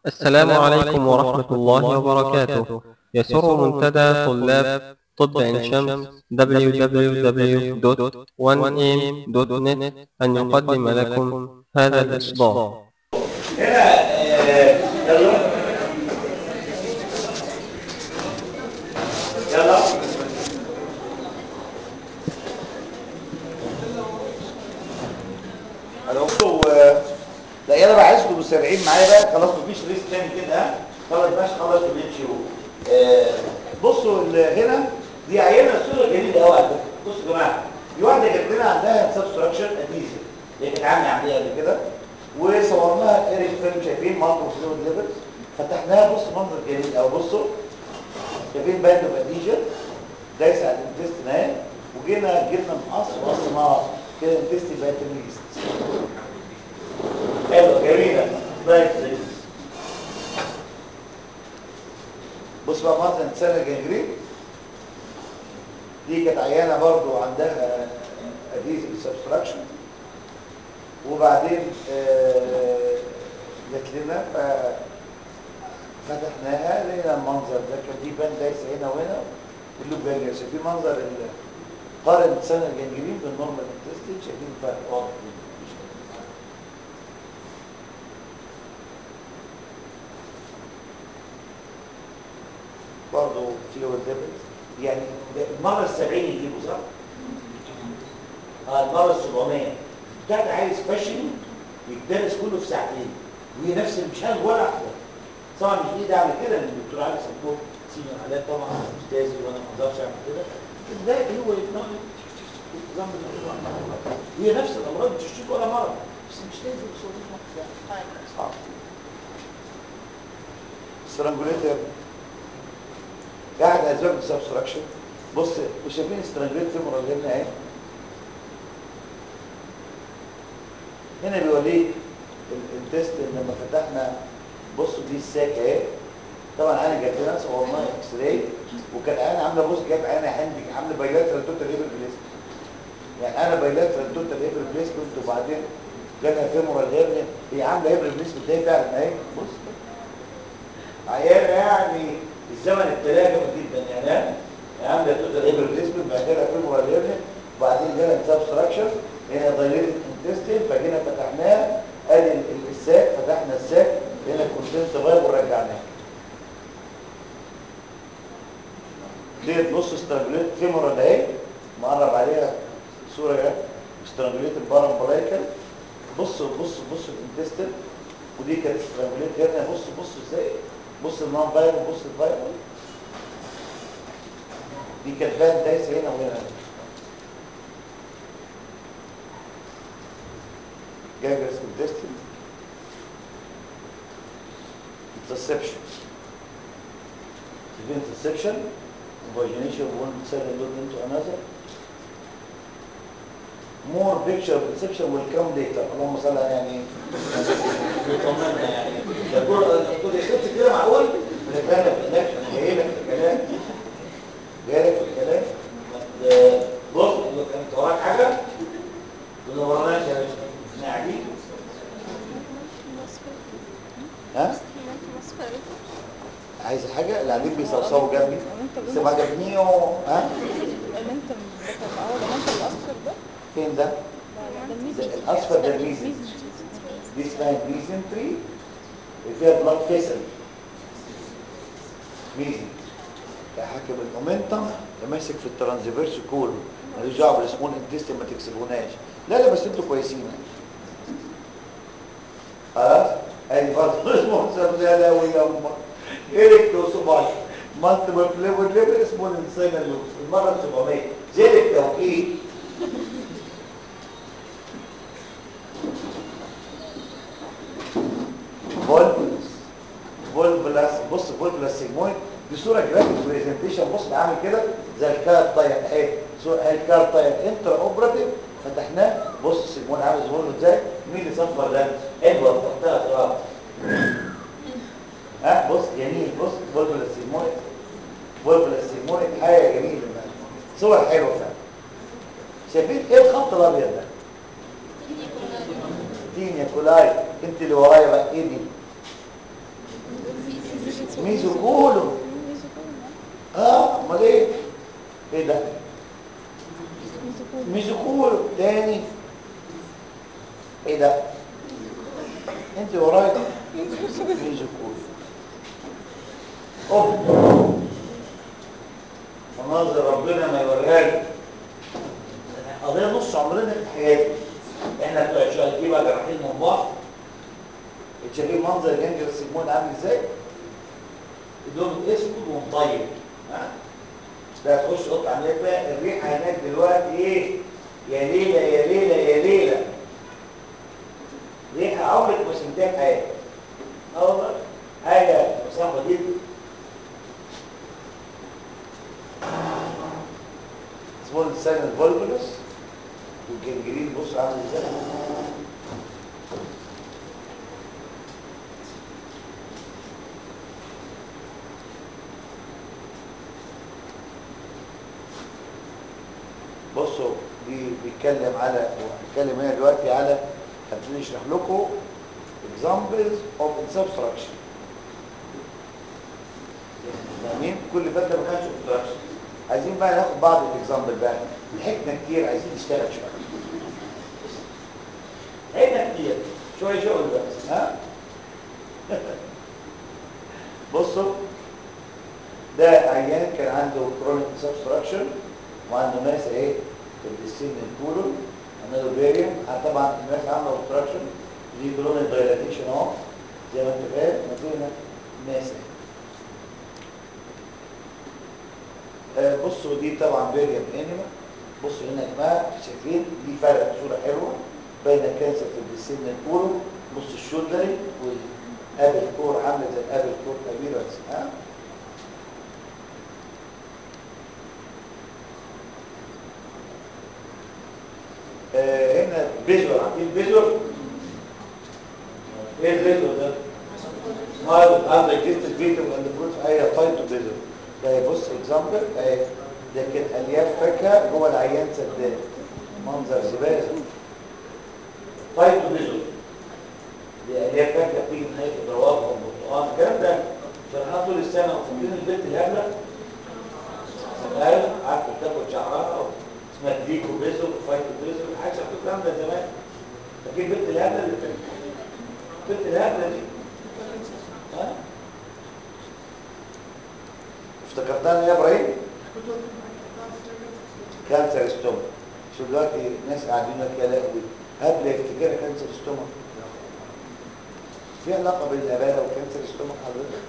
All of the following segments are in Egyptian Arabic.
السلام عليكم ورحمة الله وبركاته يسر منتدى طلاب طب عين شمس www.1am.net أن يقدم لكم هذا الإصدار هنا آه، يلا يلا انا قلت لا يلا بقى عايزكم مستمعين معايا بقى خلاص مفيش ريس تاني كده ها خلاص ماشي خلاص ونمشي آه بصوا ال- هنا دي عينه صوره جميله قوي على فكره بصوا يا جماعه في واحده جت لنا عندها سبستراكشن اديزيف اللي كانت عامله عمليه قبل كده وصورناها ايريك فيلم شايفين مالتو فلويد ليفلز فتحناها بص منظر جميل قوي بصوا شايفين باند اوف اديجن دايس على الانتستين اهي وجينا جبنا مقص وقصنا كده الانتستين بقت ريليست حلوه جميله بقت ريليست بص بقى مثلا سنه جنجرين دي كانت عيانه برضو عندها اديزيف سبستراكشن وبعدين آه، جت لنا ف- فتحناها لقينا المنظر ده كان في بان دايس هنا وهنا كله جنجرين شايفين منظر ال- قارن سنه الجنجرين بالنورمال انتستين شايفين فرق واضح جدا برضه فلويد ليفلز يعني ده المره السبعين يجيبوا صح؟ اه المره السبعمية بتاعت عيل سبيشالي يتدرس كله في ساعتين وهي نفس المشهد ولا واحده طبعا مش بايدي اعمل كده لان الدكتور علي سبور سينيور علاء طبعا استاذي وانا ما اقدرش اعمل كده ده هو يتنقل النظام اللي هو هي نفس الامراض مش هتشوف ولا مره بس مش لازم صديق حاجه صعب سترانجوليتر قاعد اسباب السبستراكشن بص شايفين سترانجوليت فيمورال هنا اهي هنا بيوريك التست لما فتحنا بصوا دي الساك اهي طبعا انا جبت لها صورناها اكس راي وكان انا عامله بص جايب عينه حمدي عامله بايلاترال توتال ايبر بليسمنت يعني انا بايلاترال توتال ايبر بليسمنت وبعدين جالها فيمورال هيرنيا هي عامله ايبر بليسمنت اهي فعلا اهي بص عيانه يعني الزمن التلاجم جدا يعني ها؟ عامله توتال ايبر بليسمنت بعد كده فيمورال هيرنيا وبعدين جالها سبستراكشن هنا دايليتد انتستين فجينا فتحناه ادي ال- ال- الساك فتحنا الساك هنا كونتنت فايب ورجعناه ديت نص سترانجوليت فيمورال اهي مقرب عليها صوره اهي سترانجوليت البارامبلايكال بص بص بص الانتستين ودي كانت سترانجوليت هنا بص بص ازاي بص النون فايبر بص الفايبر دي كانت فان دايسه هنا وهنا جاجرس intestine interception the interception invagination of one cell load into another more picture of inception will come later اللهم صل على يعني طمنا يعني ده كل كنت خدت كده معقول انا فاهم هناك انا جاي لك في الكلام جاي لك في الكلام ما ت- بص انت وراك حاجه ولا وراناش يا باشا احنا قاعدين ها عايز حاجه اللي قاعدين بيصوصوا جنبي بس ما عجبني ها اللي انت بتاع اه ده انت الاصفر ده فين ده ده الميزي ده الاصفر ده الميزن دي اسمها ميزنتري فيها بلاد فيسل ميزن حاكم الاومنتم ده ماسك في الترانزفيرس كول مالوش دعوه بالسمول انتستين ما تكسبوناش لا لا بس انتوا كويسين خلاص ادي برضه اسمه لا لا ويا امك اريكتوسوماي مالتيبل فليفر ليفر اسمه الانسان لوبس المره ال 700 زي التوقيت فولفلس فولفلس بص فولفلس سيجمويد دي صوره جرافيك برزنتيشن بص بعمل كده زي الكار طاير اهي صوره اهي الكار طاير انترا اوبراتيف فتحناه بص السيجمويد عامل زي ازاي مين اللي صفر ده حلوه تحطها تراب ها بص جميل بص فولفلس سيجمويد فولفلس سيجمويد حاجه جميله بقى. صور حلوه فعلا شايفين ايه الخط الابيض ده تين يا كولاي انت اللي ورايا بقى ايه دي ميزوكولو اه امال ايه ايه ده ميزوكولو تاني ايه ده انت ورايا ميزوكولو اوب مناظر ربنا ما يوريها لي قضيه نص عمرنا في حياتي احنا بتوع شويه بقى جراحين من بعض شايفين منظر جنجر السيمون عامل ازاي لون اسود ومطيب ها ده تخش اوضه عمليات بقى الريحه هناك دلوقتي ايه يا ليله يا ليله يا ليله ريحه عمرك ما سمعتها في حياتك اه والله حاجه صعبه جدا اسمه السان الفولفولوس والجنجرين بص عامل ازاي بصوا دي بيتكلم على هنتكلم هنا دلوقتي على هبتدي اشرح لكم examples of subtraction فاهمين كل فتره ما كانش subtraction عايزين بقى ناخد بعض الاكزامبل بقى لحقنا كتير عايزين نشتغل شويه لحقنا كتير شويه شغل بس ها بصوا ده عيان كان عنده كرونيك سبستراكشن وعنده ناس ايه في السن الكولون عنده فيريوم طبعا الناس عامله اوبستراكشن دي كرونيك دايلاتيشن اهو زي ما انت فاهم ودينا ناس اهي آه بصوا دي طبعا فيريوم انيما بصوا هنا يا جماعه شايفين دي فرق صوره حلوه بين الكانسر في السن الكولون بص الشولدري والابل كور عامله زي الابل كور ابيرنس ها آه هنا فيجوال عارفين فيجوال ايه الفيجوال ده هذا هذا جبت الفيديو اللي فروت اي طيب فيجوال ده بص اكزامبل اهي ده كان الياف فكه جوه العيان سداد منظر زباله طيب فيجوال دي الياف فكه بتيجي من ناحيه الدروات والبرتقال الكلام ده شرحناه طول السنه وفاكرين البنت الهبله ايوه عارفه بتاكل شعرها اسمها ديكو بيزو وفايتو بيزو حاجه شفت الكلام ده زمان فاكر بنت الهبله اللي كانت بنت الهبله دي ها افتكرتها يا ابراهيم كانسر ستومك شو دلوقتي ناس قاعدين لك يا لهوي هبله يفتكرها كانسر ستومك في علاقه بين الهباله وكانسر ستومك حضرتك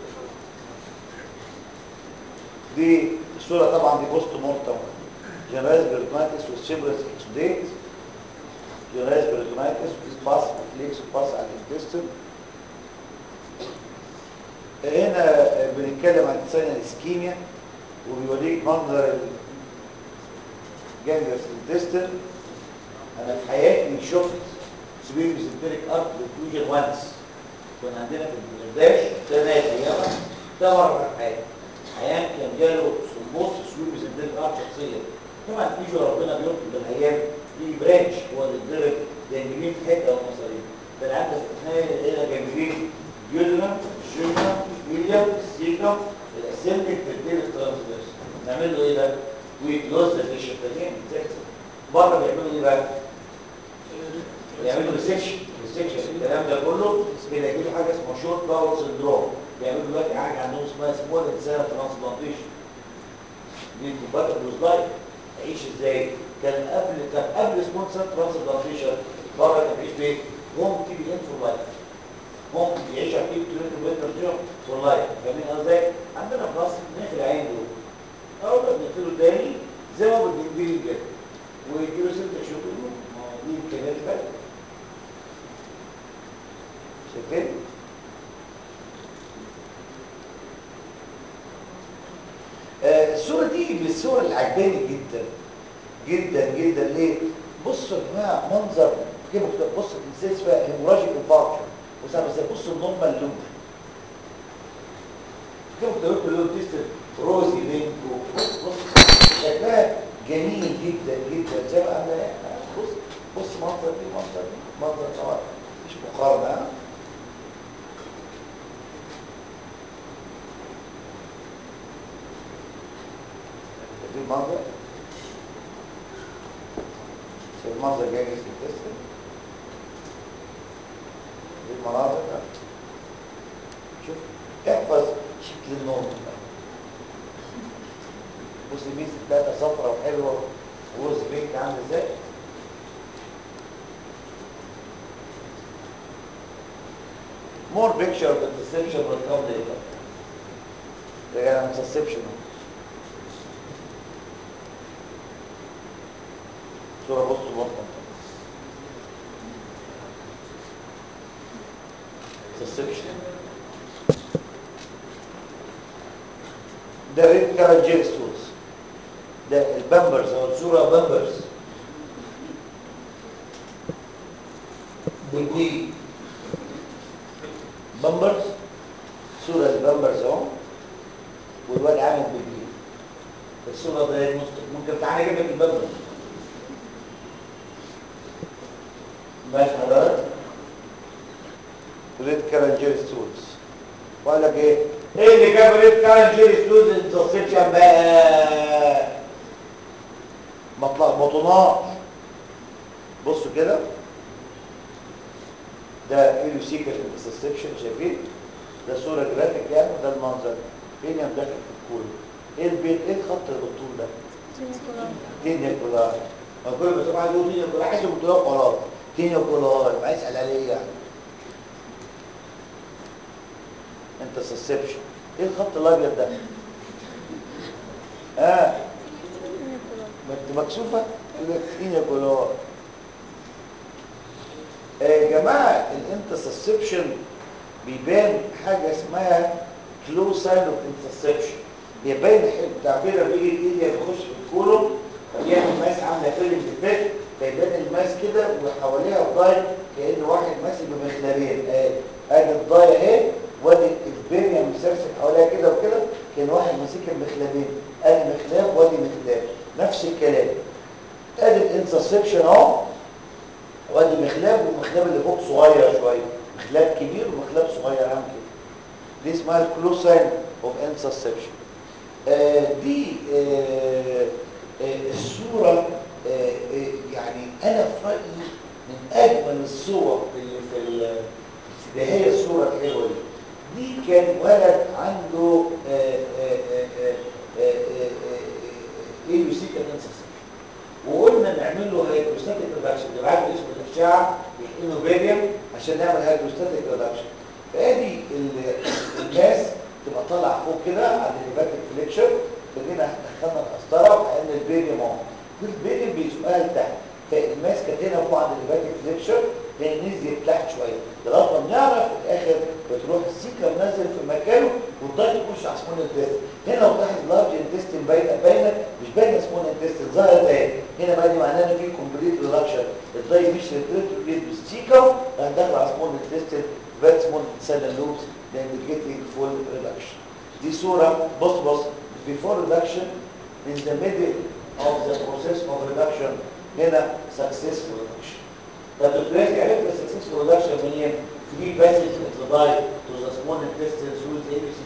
دي الصوره طبعا دي بوست مورتم جنرايز بيرتونايتس والسيبرس اكسوديت جنرايز بيرتونايتس باس فليكس باس على الانتستين هنا بنتكلم عن سنة اسكيميا وبيوريك منظر جانجرس الانتستين انا في حياتي شفت سبيل ميزنتريك ارت ريفيوجن وانس كان عندنا في البرداش ثلاث ايام ده مره في حياتي عيان كان جاله سمبوس سويب ميزنتريك ارت شخصيا طبعا بيجي ربنا بيطلب بالايام في برانش هو اللي اتضرب جانجرين في حته ومصارين كان عنده في اثنين الى جانجرين جيودنا الجيودنا الفيليا السيكا الاسيمتك تبديل الترانسفيرس نعمل له ايه ده؟ ويكلوز الفيشن تانيين بره بيعملوا ايه بقى؟ بيعملوا ريسكشن ريسكشن الكلام ده كله كده يجي له حاجه اسمها شورت باور سندروم بيعملوا دلوقتي حاجه عندهم اسمها سمول انسان ترانسبلانتيشن دي مبادئ لايف تعيش ازاي؟ كان قبل كان قبل سمول انسان ترانسبلانتيشن بره كان بيعيش بايه؟ هوم تي بي ان فور لايف ممكن يعيش على 100 كيلو متر فور لايف فاهمين قصدي؟ عندنا في مصر اثنين في العين دول اول ما بنقتله تاني زي ما بالجنبيل كده ويديله ست شهور ما هو دي امكانيات بقى شايفين؟ آه الصورة دي من الصور اللي عجباني جدا جدا جدا ليه؟ بصوا يا جماعة منظر كيف بص الانسان اسمها هيموراجيك انفاركشن وسام ازاي بصوا النورمال لون كيف قلت اللون تيست روزي بينك بص شكلها جميل جدا جدا زي ما عامله بص بص منظر دي منظر دي منظر طبعا مش مقارنه شايفين المنظر شايف المنظر جاي في التستر دي المناظر ده. شوف احفظ شكل النوم بص الميز بتاعتها صفرا وحلوه ووز بيك عامل ازاي more picture of the perception will come later ده انا perception صورة بصوا بطن perception ده ريد كارت جيرستوز ده البامبرز او الصورة بامبرز ودي بامبرز صورة البامبرز اهو والواد عامل بيبي الصورة ده ممكن تعالى اجيب لك البامبرز ماشي حضرتك ريد كارنجير ستولز وقال لك ايه ايه اللي جاب ريد كارنجير ستولز انترسبشن بقى ما تلخبطوناش بصوا كده ده اليوسيكال انترسبشن شايفين ده صوره جرافيك يعني وده المنظر فين يا داخل في الكول ايه البيت ايه الخط اللي بالطول ده تينيا كولاي ما كل ما تروح يقول تينيا كولاي عايز يقول له خلاص تينيا كولاي ما يسال عليه يعني انت سسبشن ايه الخط الابيض ده اه ما انت مكسوفه يقول لك تينيا كولاي يا جماعه الانترسبشن بيبان حاجه اسمها كلو ساين اوف انترسبشن هي باينه تعبيرها بيجي الايد بيخش في الكولوم فبيعمل ماس عامله فيلم بالفيت فيبان الماس كده وحواليها الضاي كان واحد ماسك بمخلبين ادي ادي الضاي اهي وادي البنيه مسرسل حواليها كده وكده كان واحد ماسك المخلبين ادي مخلاب وادي مخلاب نفس الكلام ادي الانترسبشن اهو وادي مخلاب والمخلاب اللي فوق صغير شويه مخلاب كبير ومخلاب صغير عامل كده دي اسمها الكلوساين اوف انترسبشن آه دي آه آه الصورة يعني أنا في رأيي من أجمل الصور اللي في ده هي الصورة الحلوة دي دي كان ولد عنده ايوسيكال انسسبشن وقلنا نعمل له هيدروستاتيك ريدكشن نبعت له اسم الاشعه يحقنه بيريم عشان نعمل هيدروستاتيك ريدكشن فادي الناس تبقى طالعه فوق كده عند الهيباتيك فليكشر فجينا دخلنا القسطره وحقنا البيريم اهو البيريم بيزقها لتحت فالماس كانت هنا فوق عند الهيباتيك فليكشر هي نزلت تحت شويه لغايه ما بنعرف في الاخر بتروح السيكا منزل في مكانه والضغط يخش على سمول انتستين هنا لو تلاحظ لارج انتستين باينه باينه مش باينه سمول انتستين ظاهره زي هنا بقى دي معناها ان في كومبليت ريدكشن الضغط مش ريتريت بالسيكا راح داخل على سمول انتستين فات سمول سيل لوبس indicating full reduction دي صوره بص بص before reduction in the middle of the process of reduction هنا successful reduction طب دلوقتي عرفت السكسسفul reduction منين؟ في passage of the diet to the small intestine through the ABC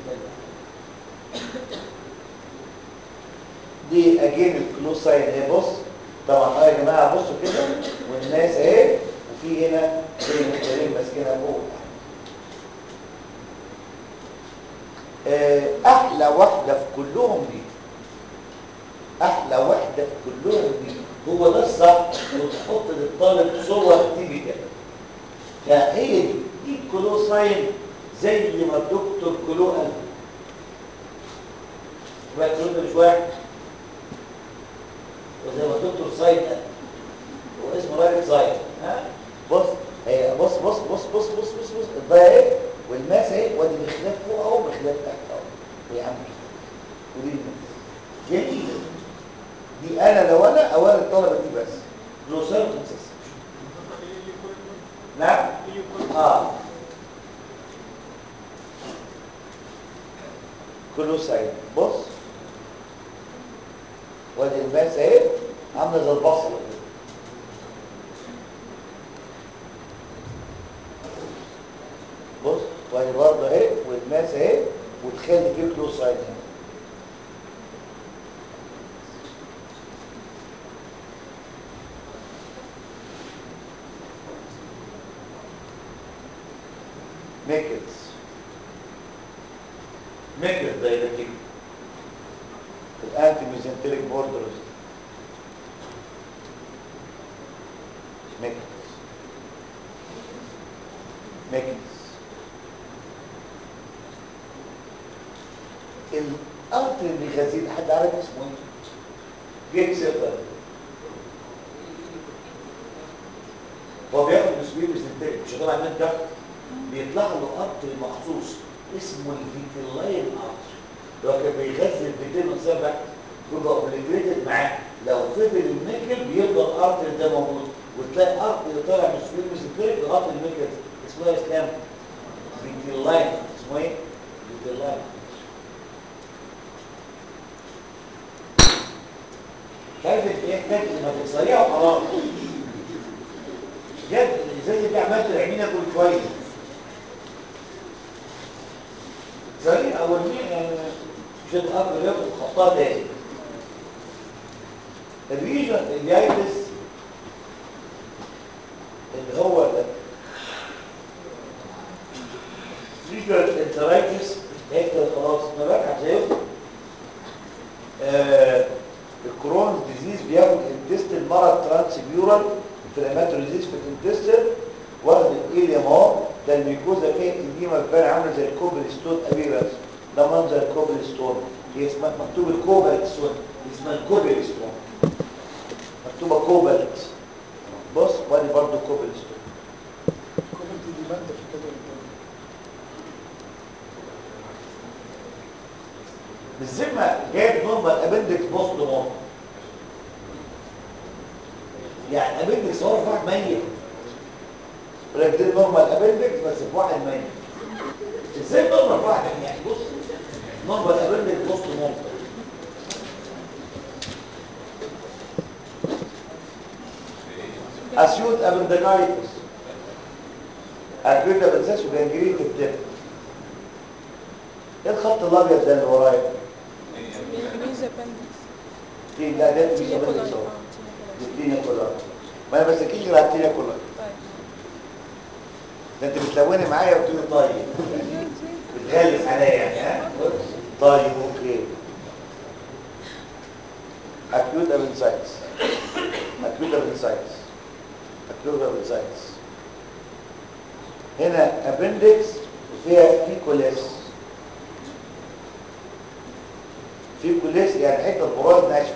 دي again الكلوز ساين اهي بص طبعا اه يا جماعه بصوا كده والناس اهي وفي هنا زي مختارين ماسكينها فوق احلى واحده في كلهم دي احلى واحده في كلهم دي هو ده الصح وتحط للطالب صور تيبيكال فهي دي دي كلو ساين زي ما الدكتور كلو قال يبقى الكلو ده مش واحد وزي ما الدكتور ساين قال هو اسمه رايت ساين ها بص هي بص بص بص بص بص بص بص الضايع اهي والماس اهي وادي مخلاف فوق اهو مخلاف تحت اهو ويا عم ودي الماس جميل دي انا لو انا اولا الطلبه دي بس جلوسال وتنسس نعم اه كله سعيد بص وادي الماس اهي عامله زي البصله كده بص وادي برضه اهي والماس اهي وتخلي فيه كلوز سايد هنا ميكل دايلاتيك الانتي ميزنتريك بوردرز ميكلز ميكلز الارض اللي بيغذيه حد عارف اسمه ايه؟ جيت سيرتر هو بياخد مسؤوليه ميزنتريك مش طبعا من ده بيطلع له ارض مخصوص اسمه الفيتيلاين ارض لو كان بيغذي الفيتين والسبع بيبقى اوبليتريتد معاه لو فضل النيكل بيفضل ارتر ده موجود وتلاقي ارتر اللي طالع من السويل ميزنتريك لغايه النيكل اسمه ايه يا اسلام؟ فيتيلاين اسمه ايه؟ فيتيلاين شايف ايه كانت لما تكسريها وخلاص بجد الازاز دي عمال تلعبينا كل شويه زي اولين يعني مش هتقدر ياخد خطها تاني الريجن اليايتس اللي هو ده ريجن انترايتس هيك خلاص ما بقى زيه آه الكرونز ديزيز بياخد انتستين مرض ترانسبيورال انفلاماتوري ديزيز في الانتستين واخد الايليوم اهو ده الميكوزا فيه انديما بتبان عامله زي الكوبل ستون ابيرنس ده منظر الكوبل ستون هي اسمها مكتوب الكوبل ستون اسمها الكوبل ستون مكتوبه كوبلت بص وادي برضو كوبل ستون كومنت دي مادة في كده بالذمه جايب نورمال ابندكس بوست نورمال يعني ابندكس هو في واحد ميت ولكن دي نورمال ابندكس بس في واحد ميت ازاي نورمال في واحد يعني بص نورمال ابندكس بوست نورمال اسيوت ابندكايتس اكيوت ابندكس وجانجرين في الدم ايه الخط الابيض ده اللي ورايا ميزة بندكس دي لا ده مش تينيا كولاي ابندكس اهو اه دي تينيا كولاي التينيا كلها ما انا بسكيش غير على التينيا كلها طيب ده انت بتلوني معايا وتقولي طيب بتغلس عليا يعني ها طيب اوكي acute appendicitis acute appendicitis acute appendicitis هنا appendix وفيها فيكوليس فيكوليس يعني حته الغراض ناشفه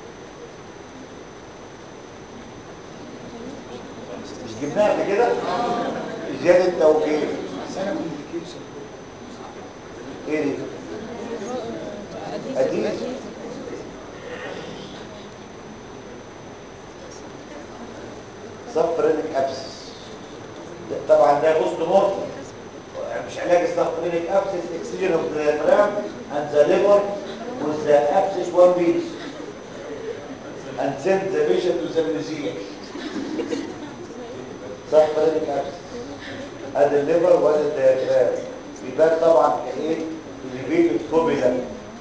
مش جبناها قبل كده زياده توكيل سنة كوميونيكيشن ايه دي أديز أديز. أديز سفرينك ابسس طبعا ده بوست مورتم مش علاج السفرينك ابسس اكسجين اوف ذا ترام اند ذا ليفر with the abscess one week and send the patient to the museum سفرينك ابسس ادي الليفر وادي الديافرام بيبان طبعا كايه الليفيتد كوبيلا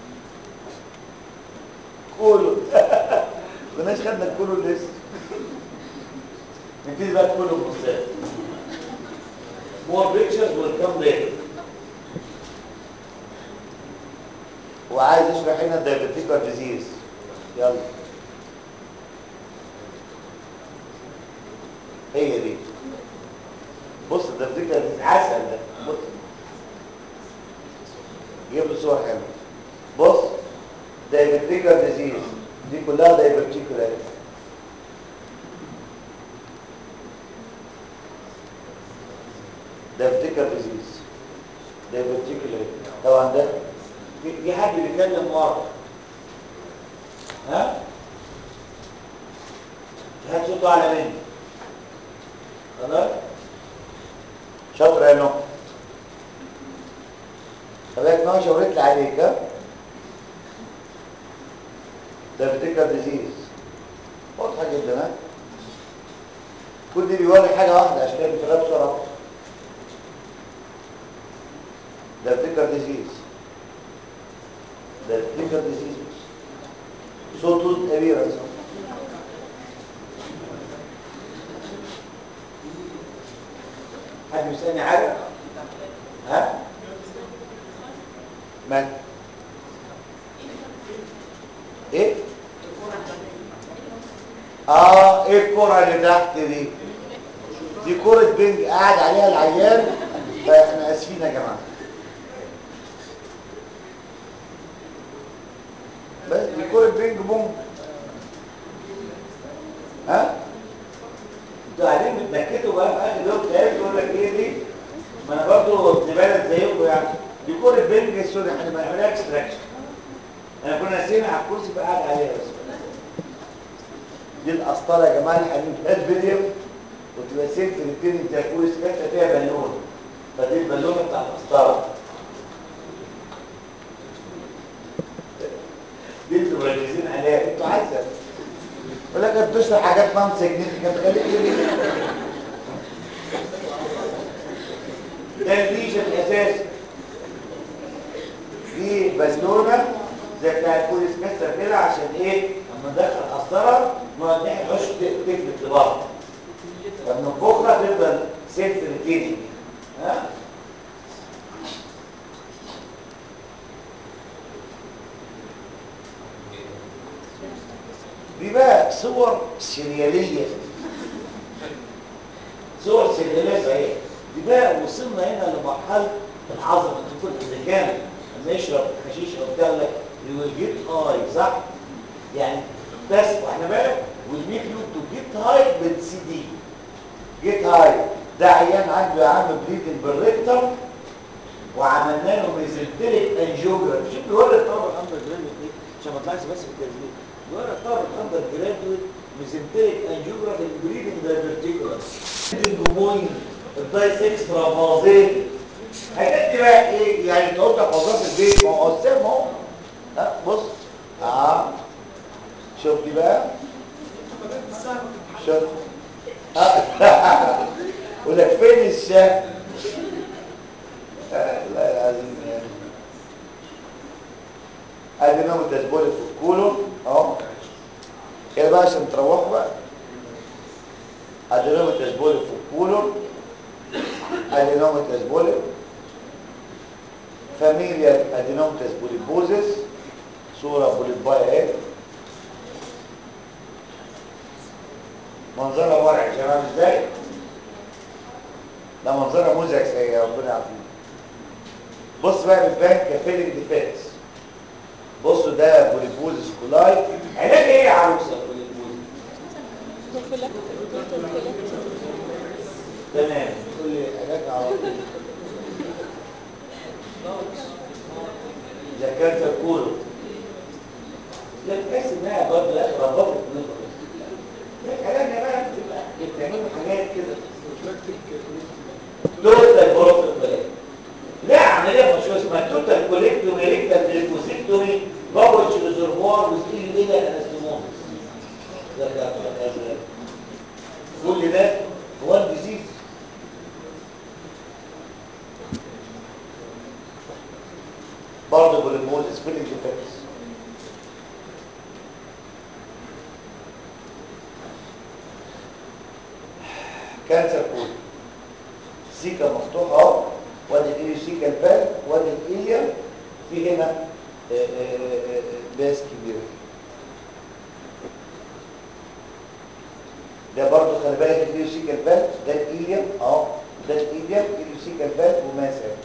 كله كناش خدنا كله لسه نبتدي بقى كله بمصدر more pictures will come later وعايز يشرح لنا الدايبيتيكال ديزيز يلا هي دي بص الدايبيتيكال ديزيز عسل ده بص جيب له صور حلوه بص دايبيتيكال ديزيز دي كلها دايبيتيكال دايبيتيكال ديزيز دايبيتيكال طبعا ده في في حد بيتكلم ورا ها في حد صوته اعلى مني خلاص شاطر يا نو خليك نو شاورت لي عليك ها دايبيتيكال ديزيز واضحه جدا ها كل دي بيوري حاجه واحده عشان كده بتغير بسرعه ده بتيكر ديزيز ده بتيكر ديزيز صوته كبيرة حد مستني عارف ها مال ايه اه ايه الكرة اللي تحت دي دي كرة بنج قاعد عليها العيال فاحنا اسفين يا جماعة بس دي كرة بينج بونج ها انتوا قاعدين بتنكتوا بقى في اخر يوم تاني يقول لك ايه دي ما انا برضه ابن بلد زيكم يعني دي كرة بينج سوري احنا بنعملها اكستراكشن انا كنا ناسينها على الكرسي فقاعد عليها بس دي الاسطره يا جماعه الحديد ادبريم وتبقى سلك الاثنين انت كل سكته فيها بالونه فدي البالونه بتاع الاسطره دي انتوا مركزين عليها انتوا عايزه يقول لك بتشرح حاجات نون سيجنيفيكانت خليك كده ده الليجن الاساسي دي بالونه زي بتاع البوليس كسر كده عشان ايه اما ندخل قسطره نقعد نحكي خش تفلت لبعض لما بكره تفضل سيلف ريتيننج ها دي بقى صور سرياليه صور سرياليه صحيح دي بقى وصلنا هنا لمرحله العظمه الطفل اذا كان لما يشرب حشيش او بتاع لك يجيت هاي صح يعني بس واحنا بالك والميك يو تو جيت هاي بالسي دي جيت هاي ده عيان عنده يا عم بليدنج بالريكتر وعملنا له ميزنتريك انجيوجرام شوف بيوري الطلبه الاندر جرادويت ايه عشان ما اطلعش بس في التسجيل بيوري الطلبه الاندر جرادويت ميزنتريك انجيوجرام البليدنج دايفرتيكولار بليدنج بوينت الدايس اكسترا فازيت الحاجات دي بقى ايه يعني تقول لك وظيفه في البيت ما هو قدام اهو ها بص اه شوف دي بقى شوف يقول لك فين الشاه آه، لا العظيم يعني ادي نوم الدسبولي في الكولون اهو كده بقى عشان تروحوا بقى ادي نوم الدسبولي في الكولون ادي نوم الدسبولي فاميليا ادينومتس بوليبوزس صورة بوليبايا اهي منظرها مرعب يا شباب ازاي؟ ده منظرها مزعج يا ربنا يعافينا بص بقى بتبان كفيلنج ديفينس بصوا ده بوليبوزس كولاي علاج ايه يا عروسه بوليبوزس؟ بروفيلاكتيك بروفيلاكتيك تمام تقول لي علاج على طول اذا كانت كولو لا تحس انها برضه لا ربطت نظر الكلام يا بقى بتبقى بتعملوا حاجات كده توتال بروتوكولات لا عمليه مشهوره اسمها توتال كوليكتومي ريكتال تريكوزيكتومي بابوتش ريزرفوار وسكيل ليجا انستموزس ده ده ده ده كل ده هو الديزيز برضه بوليموز سبيلنج ديفكتس كانسر كود سيكا مفتوحه اهو وادي الايوسيكا البال وادي الاليا في هنا آه، آه، آه، باس كبير ده برضه خلي بالك الايوسيكا البال ده الاليا اهو ده الاليا الايوسيكا البال وماسك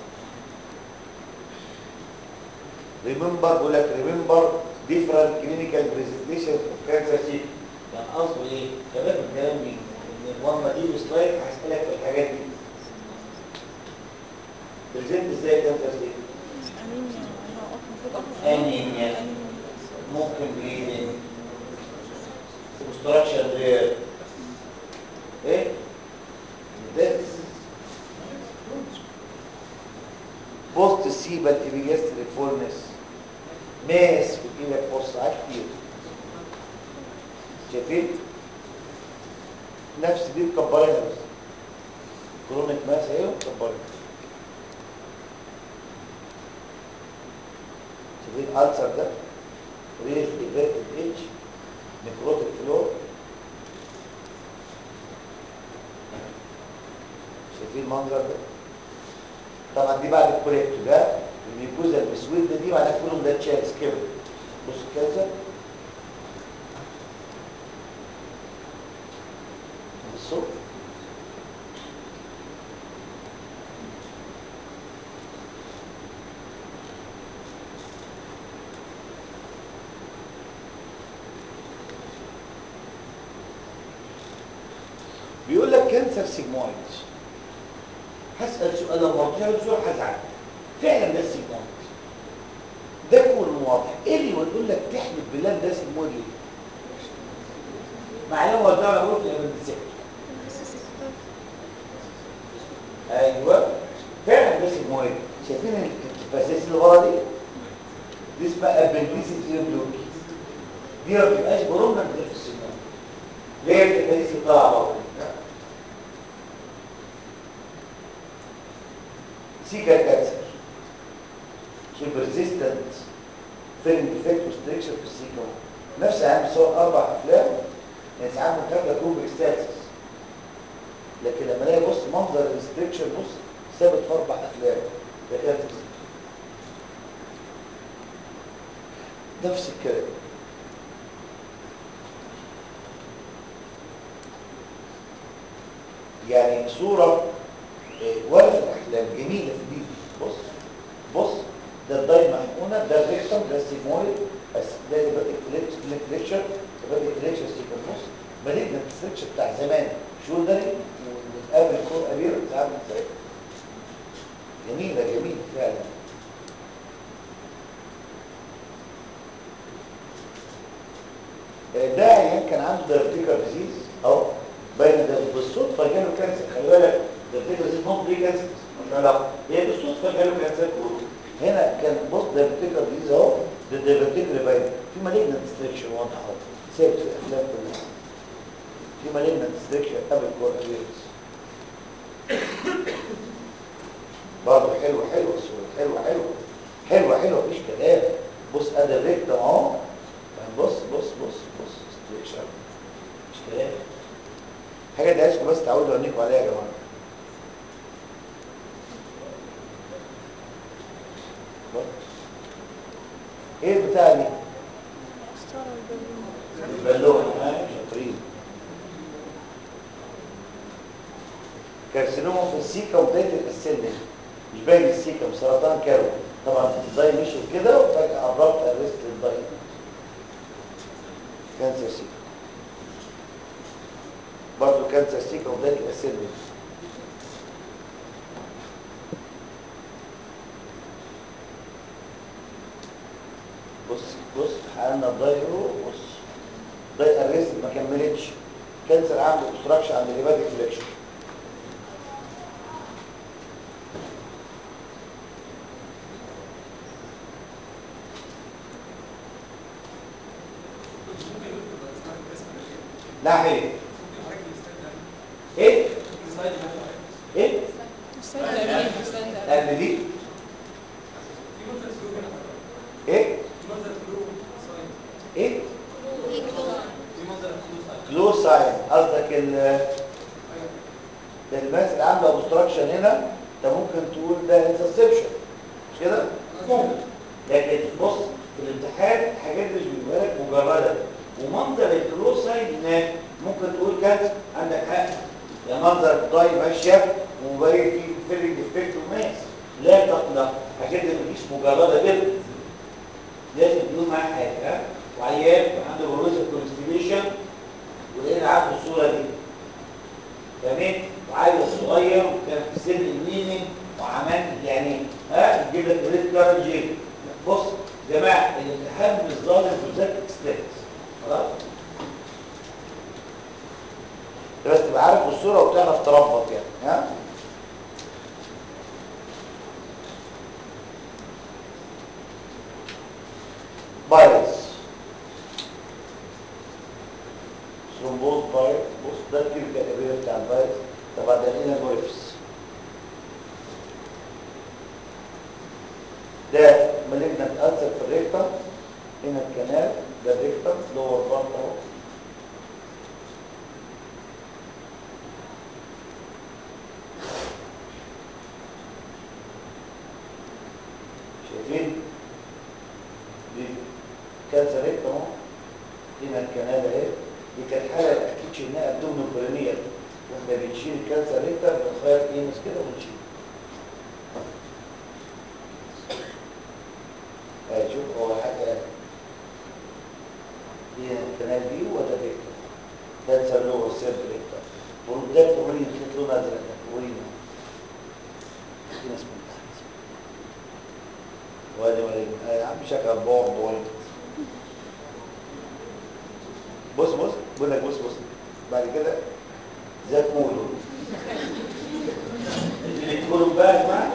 ريمبر بقول لك ريمبر ديفرنت كلينيكال برزنتيشن اوف كانسر سيك يعني قصده ايه؟ كمان من كلام مين؟ ان لما دي سلايد هسالك في الحاجات دي برزنت ازاي كانسر سيك؟ انيميا هو المفروض اكتر انيميا ممكن بليدنج obstruction غير ايه؟ ده بوست السيبا الابيجاستريك فولنس ماس في ايدك بص على كتير شايفين نفس دي مكبرينها بس كرونيك ماس اهي ومكبرينها شايفين الالسر ده ريز ايفيرتد اتش نكروتيك فلور شايفين المنظر ده طبعا دي بعد الكوليكتو ده الميكوزا المسودة دي معناها كلهم ده تشانس كده بص كذا الصوت بيقول لك كانسر سيجمويد هسأل سؤال لما ارجع له سؤال هزعل فعلا ده سيجمويد ده يكون واضح ايه اللي يقول لك تحلف بالله إن ده سيجمويد ليه؟ معلومه قلتها انا بقول في الابندسيك ايوه فعلا ده سيجمويد شايفين الفساس اللي ورا دي؟ دي اسمها ابندسيك بلوكي دي ما بتبقاش برومنا غير في السيجمويد ليه بتبقى دي طالعه بره سيكا كانسر شيء persistent فيلم ديفكت وستريكشن في السيكا نفس عام صور اربع افلام يعني ساعات ممكن تكون باكستاتس لكن لما الاقي بص منظر الريستريكشن بص ثابت في اربع افلام ده كانسر نفس الكلام يعني صورة إيه، ولا في الأحلام جميلة في الفيديو بص بص ده الداي محقونة ده الريكتم ده السيمويد بس ده الهيباتيك فليكشر الهيباتيك فليكشر سيكون بص مالجنا الفليكشر بتاع زمان شولدري وقبل كور أبير عامل ازاي جميلة جميلة فعلا آه، ده عيان كان عنده دايبتيكال ديزيز اهو باين ده بالصدفه جاله كانسر خلي بالك دايبتيكال ديزيز نوت بري كانسر مش علاقه هي بالصدفه جاله كانسر هنا كان بص دايبتيكال ديزيز اهو ده دايبتيكال باين في مالجنت ستريكشن واضح اهو ثابت في الافلام كلها في مالجنت ستريكشن قبل كور ابيرنس برضه حلوه حلوه الصوره حلوه حلوه حلوه حلوه مفيش كلام بص ادي الريكتم اهو بص بص بص بص ستريكشن مش كلام حاجه دي عايزكم بس تعودوا عينيكم عليها يا جماعه بص. ايه البتاع دي اشتغل بالبلون البالونه ها شاطرين كارسينوما في السيكا وبدايه السن مش باين السيكا وسرطان كارو طبعا الداي مشوا كده وفجاه قربت ارست الداي كانسر سيكا برضه كانسر سيكا وبدايه السن بص بص حققنا الدايرو بص داي ارست ما كملتش كانسر عنده اوبستراكشن عند الهيباتيك فليكشن ناحية ايه؟ ايه؟ السيد قبليه السيد قبليه قبل دي؟ ايه؟ ايه؟ كلو ساين قصدك ال الناس اللي عامله اوبستراكشن هنا انت ممكن تقول ده انترسبشن مش كده؟ ممكن لكن بص في الامتحان الحاجات دي مش بيبقى لك مجرده ومنظر الكلو ساين هناك ممكن تقول كانت عندك حق يعني منظر الضاي ماشيه ومبين فيه فيلنج افكت وماس لا تقلق الحاجات دي مفيش مجرده كده لازم تكون معاك حاجه ها وعيان عنده بروزة كونستيبيشن ولقينا عنده الصوره دي تمام وعيل صغير وكان في سن المينينج وعمل يعني ها يجيب لك ريد كارنجي بص يا جماعه الامتحان مش ظالم بالذات اكستنت خلاص بس تبقى عارف الصوره وبتعرف تربط يعني ها فيروس ثرومبوز فيروس بص ده الكيميكال ابيليتي بتاع الفيروس طبعا ده هنا الويرفس ده مالجنت ألسر في الريكتم هنا الكنال ده الريكتم لور بارت اهو فين؟ دي كانسر ريكت اهو هنا الكنال اهي دي كانت حاله اكيد انها ابدومن برينيال واحنا بنشيل الكانسر ريكت بنخيط ايمس كده ونشيل اهي شوف هو حاجه دي الكنال دي ولا ريكت كانسر اللي هو السيرف ريكت وده تورين خيط لون ازرق تورين في ناس من تحت وادي ولا يا عم شكل بورد ولا بص بص بقول لك بص بص بعد كده زي كولو اللي تقولوا بقى يا جماعه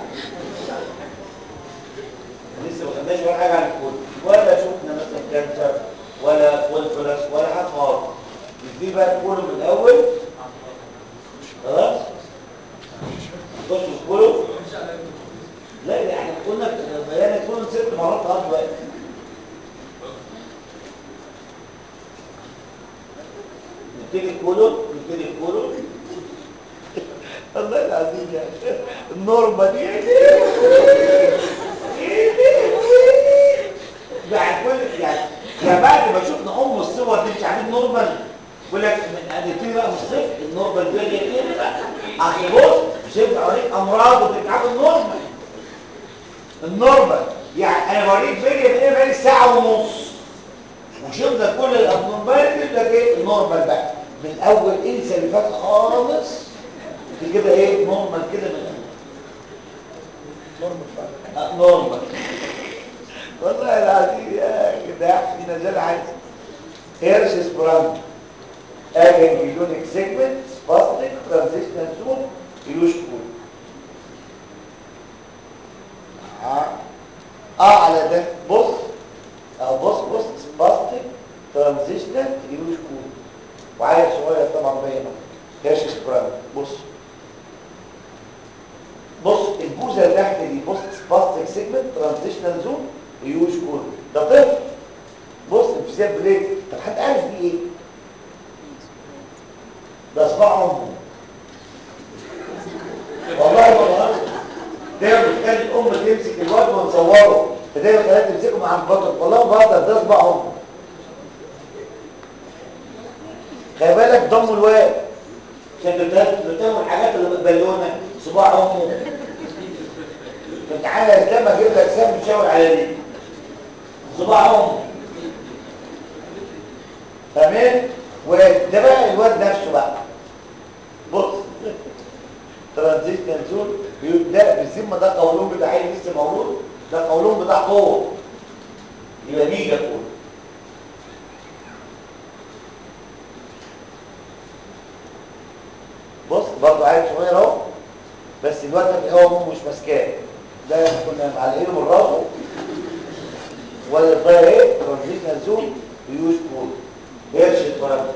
لسه ما خدناش ولا حاجه عن الكولو ولا شفنا مثلا كانسر ولا فولفلس ولا حاجه خالص دي بقى الكولو من الاول خلاص نخش في الكولو لا ده احنا قلنا بيان الكولو ست مرات لغايه دلوقتي نبتدي الكولون نبتدي الكولون الله العظيم يعني النورمال دي بعد كل يعني يعني بعد ما شفنا ام الصور دي مش عارفين نورمال يقول لك هنبتدي بقى من الصفر النورمال دي ايه بقى اصل بص مش هينفع اوريك امراض وتتعب النورمال النورمال يعني انا بوريك فيديو من ايه بقالي ساعه ونص وشفنا كل الابنورمال يبقى ايه النورمال بقى من الاول انسى اللي فات خالص كده ايه نورمال كده من الاول نورمال فعلا آه، نورمال والله العظيم يا جدع دي نزل عايز هيرش سبرانج اجن بيلونيك سيجمنت سباستيك ترانزيشنال زون يوش كول اه اه على ده بص اه بص بص سباستيك ترانزيشنال يوش كول وعايز صغير طبعا باين هيرش سبرانج بص بص البوزه اللي تحت دي بص سباستيك سيجمنت ترانزيشنال زون ويوش كول ده طفل بص انفسياب بليك طب حد عارف دي ايه ده صباع امه والله ما بهزر دايما بتخلي الام تمسك الواد ونصوره فدايما خليها تمسكه مع البطل والله ما بهزر ده صباع امه خلي بالك ضم الواد عشان تتهم الحاجات اللي بالونه صباع امه طب تعالى يا اسلام اجيب لك سام تشاور على دي صباع امه تمام وده بقى الواد نفسه بقى بص ترانزيشنال زون لا بالذمه ده قولون بتاع عيل لسه مولود ده قولون بتاع قوه يبقى ميجا قوه بص برضه عيل صغير اهو بس الواد ده في الاول امه مش ماسكاه ده كنا معلقينه من راسه ولا الصغير ايه ترانزيشنال زون بيوش كود هيرش الفرق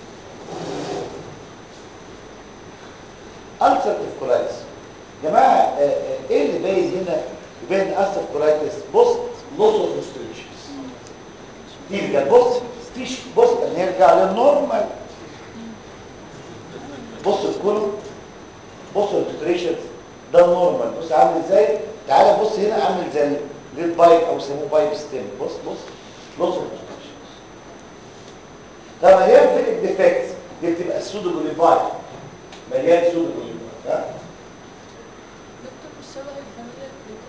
ألسرتيف كولايتس جماعة آه، آه، ايه اللي باين هنا يبين ألسرتيف كولايتس بص لوس اوف ريستريكشنز دي بجد بص فيش بص نرجع للنورمال بص الكولوم بص الريستريكشنز ده نورمال بص عامل ازاي تعالى بص هنا عامل زي الريد بايب او يسموه بايب ستيم بص بص لوس اوف ريستريكشنز طب مليان في الديفكتس دي بتبقى السودو جوليفاي مليان سودو جوليفاي ها دكتور مش شبه الفانيليا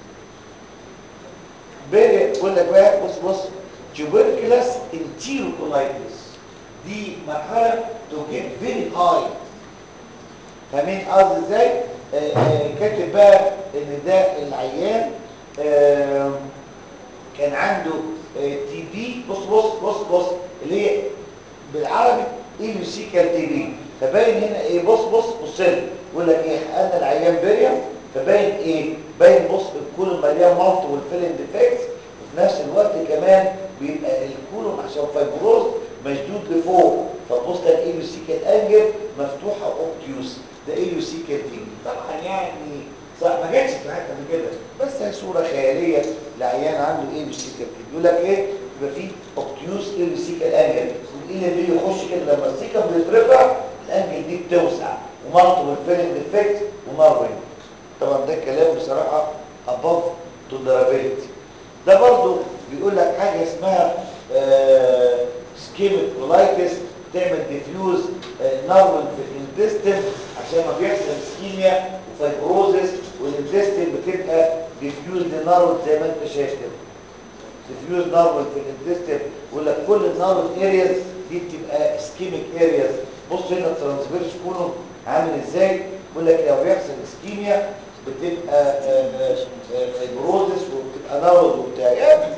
بيري بقول لك بقى بص بص tuberculous enterocolitis دي مرحله تو جيت فيري هاي فاهمين قصدي ازاي آه، آه، كاتب بقى ان ده العيان آه، كان عنده تي بي بص بص بص بص اللي هي بالعربي ايلوسيكال تي بي فباين هنا ايه بص بص بص لي يقول لك ايه ان العيان بيريم فباين ايه باين بص الكولون مليان مالت والفيلن ديفكتس وفي نفس الوقت كمان بيبقى الكولون عشان فايبروز مشدود لفوق فتبص لك ايلوسيكال انجل مفتوحه اوبتيوس ده ايلوسيكال تي بي طبعا يعني صح ما جاتش في حته من كده بس هي صوره خياليه لعيان عنده ايلوسيكال تي بي يقول لك ايه يبقى في اوبتيوس ايلوسيكال انجل والايه اللي بيخش كده لما السيكا بيترفع الانجل دي بتوسع ومالتيبل فيلنج افكت وماربنج طبعا ده كلام بصراحه above tolerability ده برضو بيقول لك حاجه اسمها سكيميك كولايتس تعمل ديفيوز نارون في الانتستين عشان ما بيحصل سكيميا وفايبروزس والانتستين بتبقى ديفيوز نارون زي ما انت شايف كده ديفيوز نارون في الانتستين يقول لك كل النارون ارياز دي بتبقى اسكيميك ارياز بص هنا الترانسفيرس كولوم عامل ازاي يقول لك لو بيحصل اسكيميا بتبقى فايبروزس وبتبقى نارون وبتاع يعني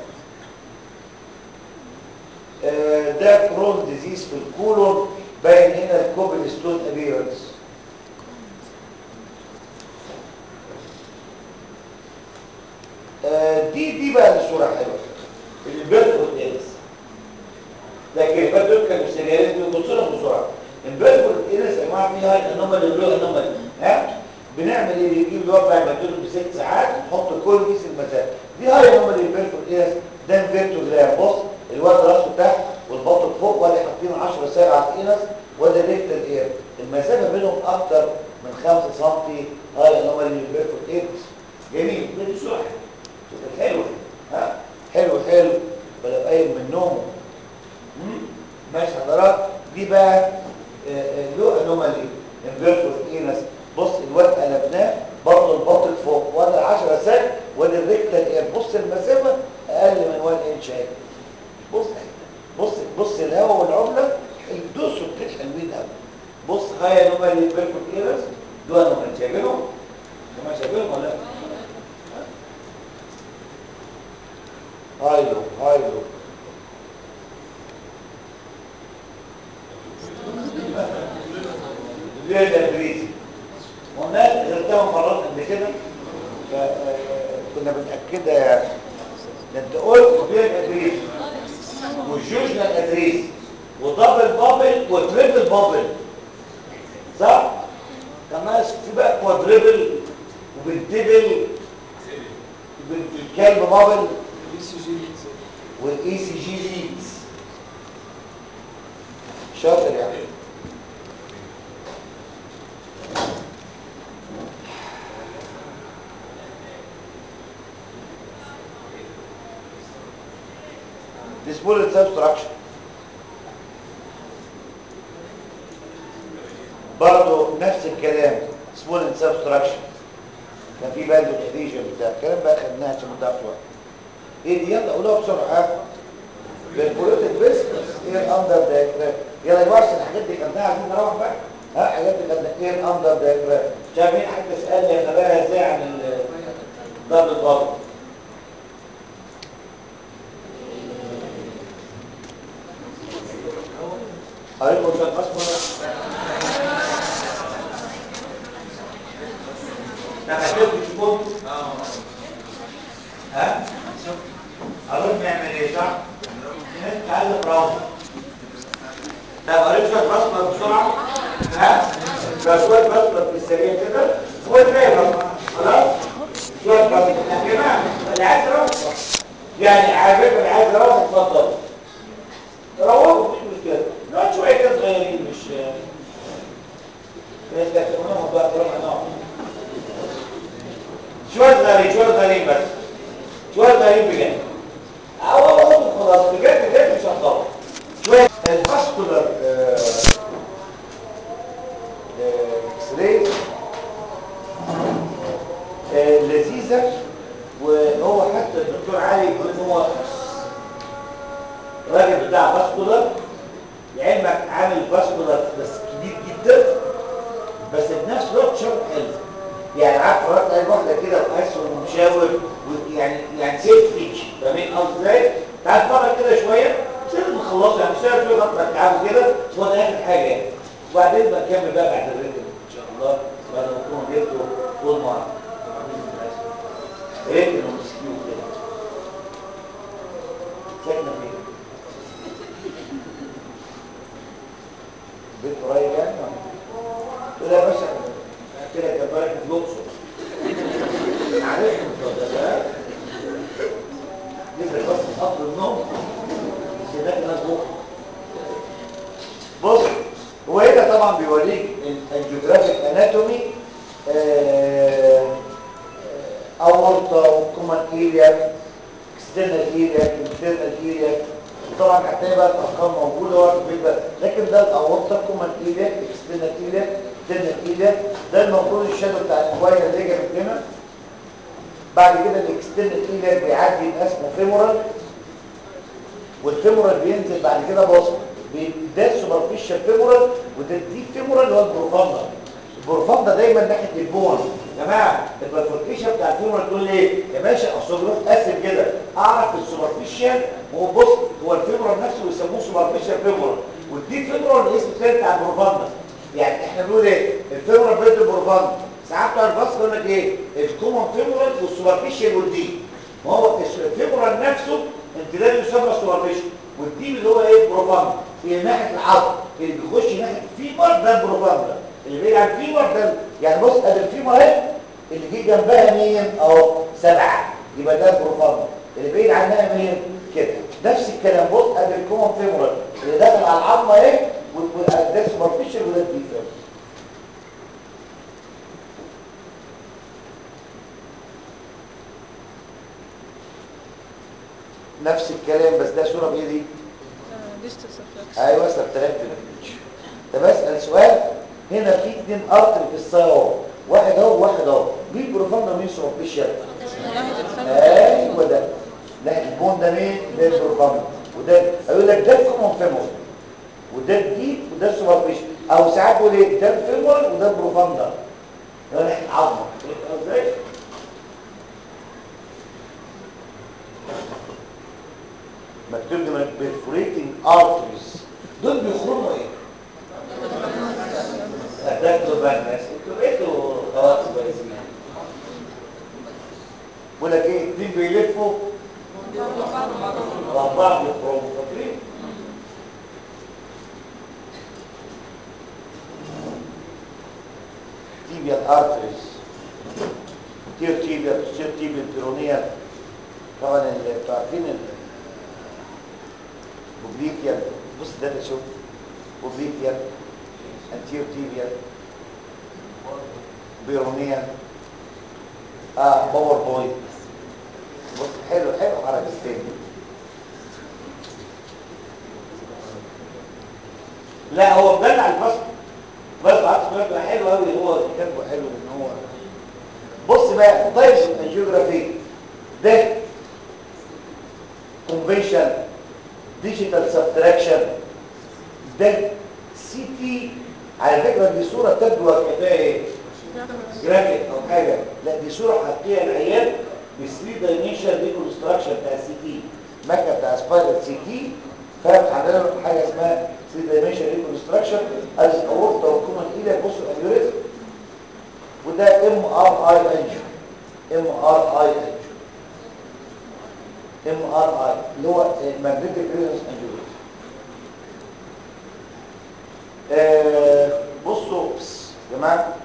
آه، ده كرون ديزيز في الكولون باين هنا الكوبل ستون ابيرنس آه، دي دي بقى الصوره حلوه البيرفورت ايرس لكن البيرفورت كان سيرياليزم بص لهم بسرعه البيرفورت ايرس يا جماعه فيها هاي انومالي ولو انومالي ها بنعمل ايه بنجيب الوضع المدلول بست ساعات نحط كل كيس المسافه دي هاي انومالي البيرفورت ايرس ده انفيرتوجرام بص الواد راسه تحت والبطن فوق ولا حاطين 10 ساعه على الانس وده ريكتال اير المسافه بينهم اكتر من 5 سم هاي انومالي البيرفورت ايرس جميل ده دي صوره كانت حلوه ها حلو حلو ولا قايم من نومه مم؟ ماشي حضرات دي بقى له انومالي انفيرتور اينس بص الواد قلبناه برضه الباطل فوق ولا 10 سنت ولا الريكتال اير بص المسافه اقل من 1 انش اهي بص بص بص الهواء والعمله الدوسوا كده حلوين قوي بص هاي انومالي انفيرتور اينس دول انومالي شايفينهم؟ هم شايفينهم ولا لا؟ هايلو هايلو ليه ده انجليزي قلنا غيرتها مرات قبل كده كنا بنأكدها يعني ده انت قلت ليه الادريس والجوجنال ادريس ودبل بابل وتريبل بابل صح؟ كمان في بقى كوادريبل وبنتبل الكلب بابل والاي سي جي ليدز شاطر يعني dismal subtraction برضه نفس الكلام small subtraction كان في بالدو اديشن بتاع الكلام بقى خدناها عشان ما نضيعش وقت ايه دي يلا قولوها بسرعه بالبوليتد فيسكس ايه الاندر دايجرام يلا يا باشا الحاجات دي خدناها عايزين نروح بقى ها حاجات دي خدناها ايه الاندر دايجرام شايفين حد سالني خباها ازاي عن الدبل بابل قريبوا شويه اصفر ده هتبقى تشوفوا ها اروح نعمل ايه صح انت عايز براوز طب قريت شويه بصمه بسرعه ها بقى شويه بصمه في السريع كده هو الفاهم خلاص شويه بصمه يا جماعه اللي عايز يروح يعني على فكره اللي عايز يروح اتفضل روحوا مفيش مشكله نقعد شويه كده صغيرين مش مش تكتبونهم بقى تروح نقعد شويه صغيرين شويه صغيرين بس شويه صغيرين بجد او او خلاص بجد بجد مش هنطول شويه الفاسكولار اكس راي لذيذه وهو حتى الدكتور علي يقول ان هو الراجل بتاع فاسكولار لعلمك عامل فاسكولار بس كبير جدا بس في نفس الوقت شرط حلو يعني عارف فرات اي واحده كده وقاسر ومشاور ويعني يعني سيف فيتش فاهمين قصدي ازاي؟ تعال نتفرج كده شويه مش لازم نخلصه يعني اشتغل شويه لغايه ما تتعبوا كده بس هو ده اخر حاجه يعني وبعدين بقى نكمل بقى بعد الريتم ان شاء الله بعد ما تكونوا جبتوا طول مره ريتم ومسكيو كده ساكنه فين؟ بيت قريب يعني تقول يا باشا كده كان بالك في الاقصر عارفهم الصدقات نزل بس قطر النوم بس هناك ناس بكره بص هو هنا طبعا بيوريك الجيوغرافيك اناتومي اورطه وكومان اريا اكسترنال ايريا انترنال ايريا طبعا هتلاقي بقى الارقام موجوده ورا البيبر لكن ده الاورطه كومن ايريا اكسترنال ايريا انترنال ايريا ده المفروض الشادو بتاع الكوينه اللي جايه من هنا بعد كده الاكسترنال ايريا بيعدي يبقى اسمه فيمورال والفيمورال بينزل بعد كده بوسط ده سوبرفيشال فيمورال وده دي فيمورال اللي هو البروفاندا البروفاندا دايما ناحيه البون يا جماعه البرفوركيشن بتاع الفيمورال تقول لي ايه يا باشا اصل بيروح قاسم كده اعرف السوبرفيشال هو بص هو الفيمورال نفسه بيسموه سوبرفيشال فيمورال والدي فيمورال الاسم الثاني بتاع البروفاندا يعني احنا بنقول ايه الفيمورال بيد البروفاندا ساعات بتوع الباسك يقول لك ايه الكومن فيمورال والسوبرفيشال والدي ما هو الفيمورال نفسه امتداد يسمى سوبرفيشال والدي اللي هو ايه بروفاندا في ناحيه العظم اللي بيخش ناحيه الفيمر ده البروفاندا اللي بعيد عن الفيمر ده يعني بص ادي الفيمر اهي اللي جه جنبها مين اهو سبعه يبقى ده البروفاندا اللي بعيد عنها مين كده نفس الكلام بص ادي الكومن فيمورال اللي داخل على العظمه اهي وده سوبرفيشال وده الدي فيمر نفس الكلام بس ده صوره بايه دي ديستال سفلكس ايوه سبتراكت طب اسال سؤال هنا في اثنين ارتر في الصيام واحد اهو وواحد اهو مين بروفاندا ومين سوبرفيشال ناحية الفم ايوه ده لا البون ده مين ده البروفاندا وده هيقول لك ده الكومون فيمور وده الديب وده السوبرفيشال او ساعات يقول ايه ده الفيمور وده البروفاندا ده ناحيه العظمه فهمت ازاي مكتوب لي perforating arteries دول بيخرموا ايه؟ هتاكلوا بقى الناس انتوا بقيتوا خلاص كويسين بقول لك ايه اتنين بيلفوا واربعه بيخرموا فاكرين؟ tibial arteries تير تيبيال تير تيبيال بيرونيال طبعا اللي انتوا عارفين ال- بوبليكيال بص ده اللي شوف بوبليكيال انتير تيبيال بيرونيال اه باور بوينت بص حلو حلو حركه التاني لا هو مدلع الفصل بس عارف بقى حلو قوي هو كاتبه حلو ان هو بص بقى طيب الجيوغرافي ده كونفنشن ديجيتال سبتراكشن ده سي تي على فكره دي صوره تبدو كفايه ايه جرافيك او حاجه لا دي صوره حقيقيه العيان ب 3 دايمنشن ريكونستراكشن بتاع السي تي مكنه بتاع سبايرال سي تي فاهم عندنا حاجه اسمها 3 دايمنشن ريكونستراكشن ادي الاورطه والكومن ايدك بص الانيوريزم وده ام ار اي انجو ام ار اي انجو ام ار اي اللي هو ماجنتيك ريزونانس انجيوجرافي آه بصوا بس يا جماعه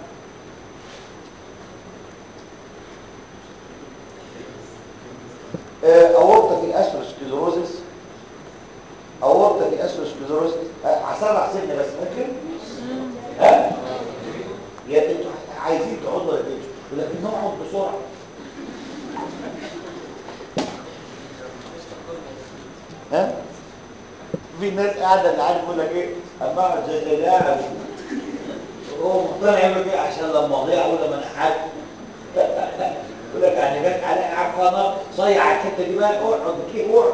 آه اورطه في اسروسكليروزس اورطه في اسروسكليروزس آه هسرع سنه بس ممكن ها يا انتوا عايزين تقعدوا ولا تمشوا ولكن نقعد بسرعه ها في ناس قاعده اللي عارف يقول لك ايه اما اقعد زي زي لاعب هو مقتنع يعمل كده عشان لما اضيع اقول لما انا حاج يقول لك يعني جت على قاعد فانا صيع الحته دي بقى اقعد كده اقعد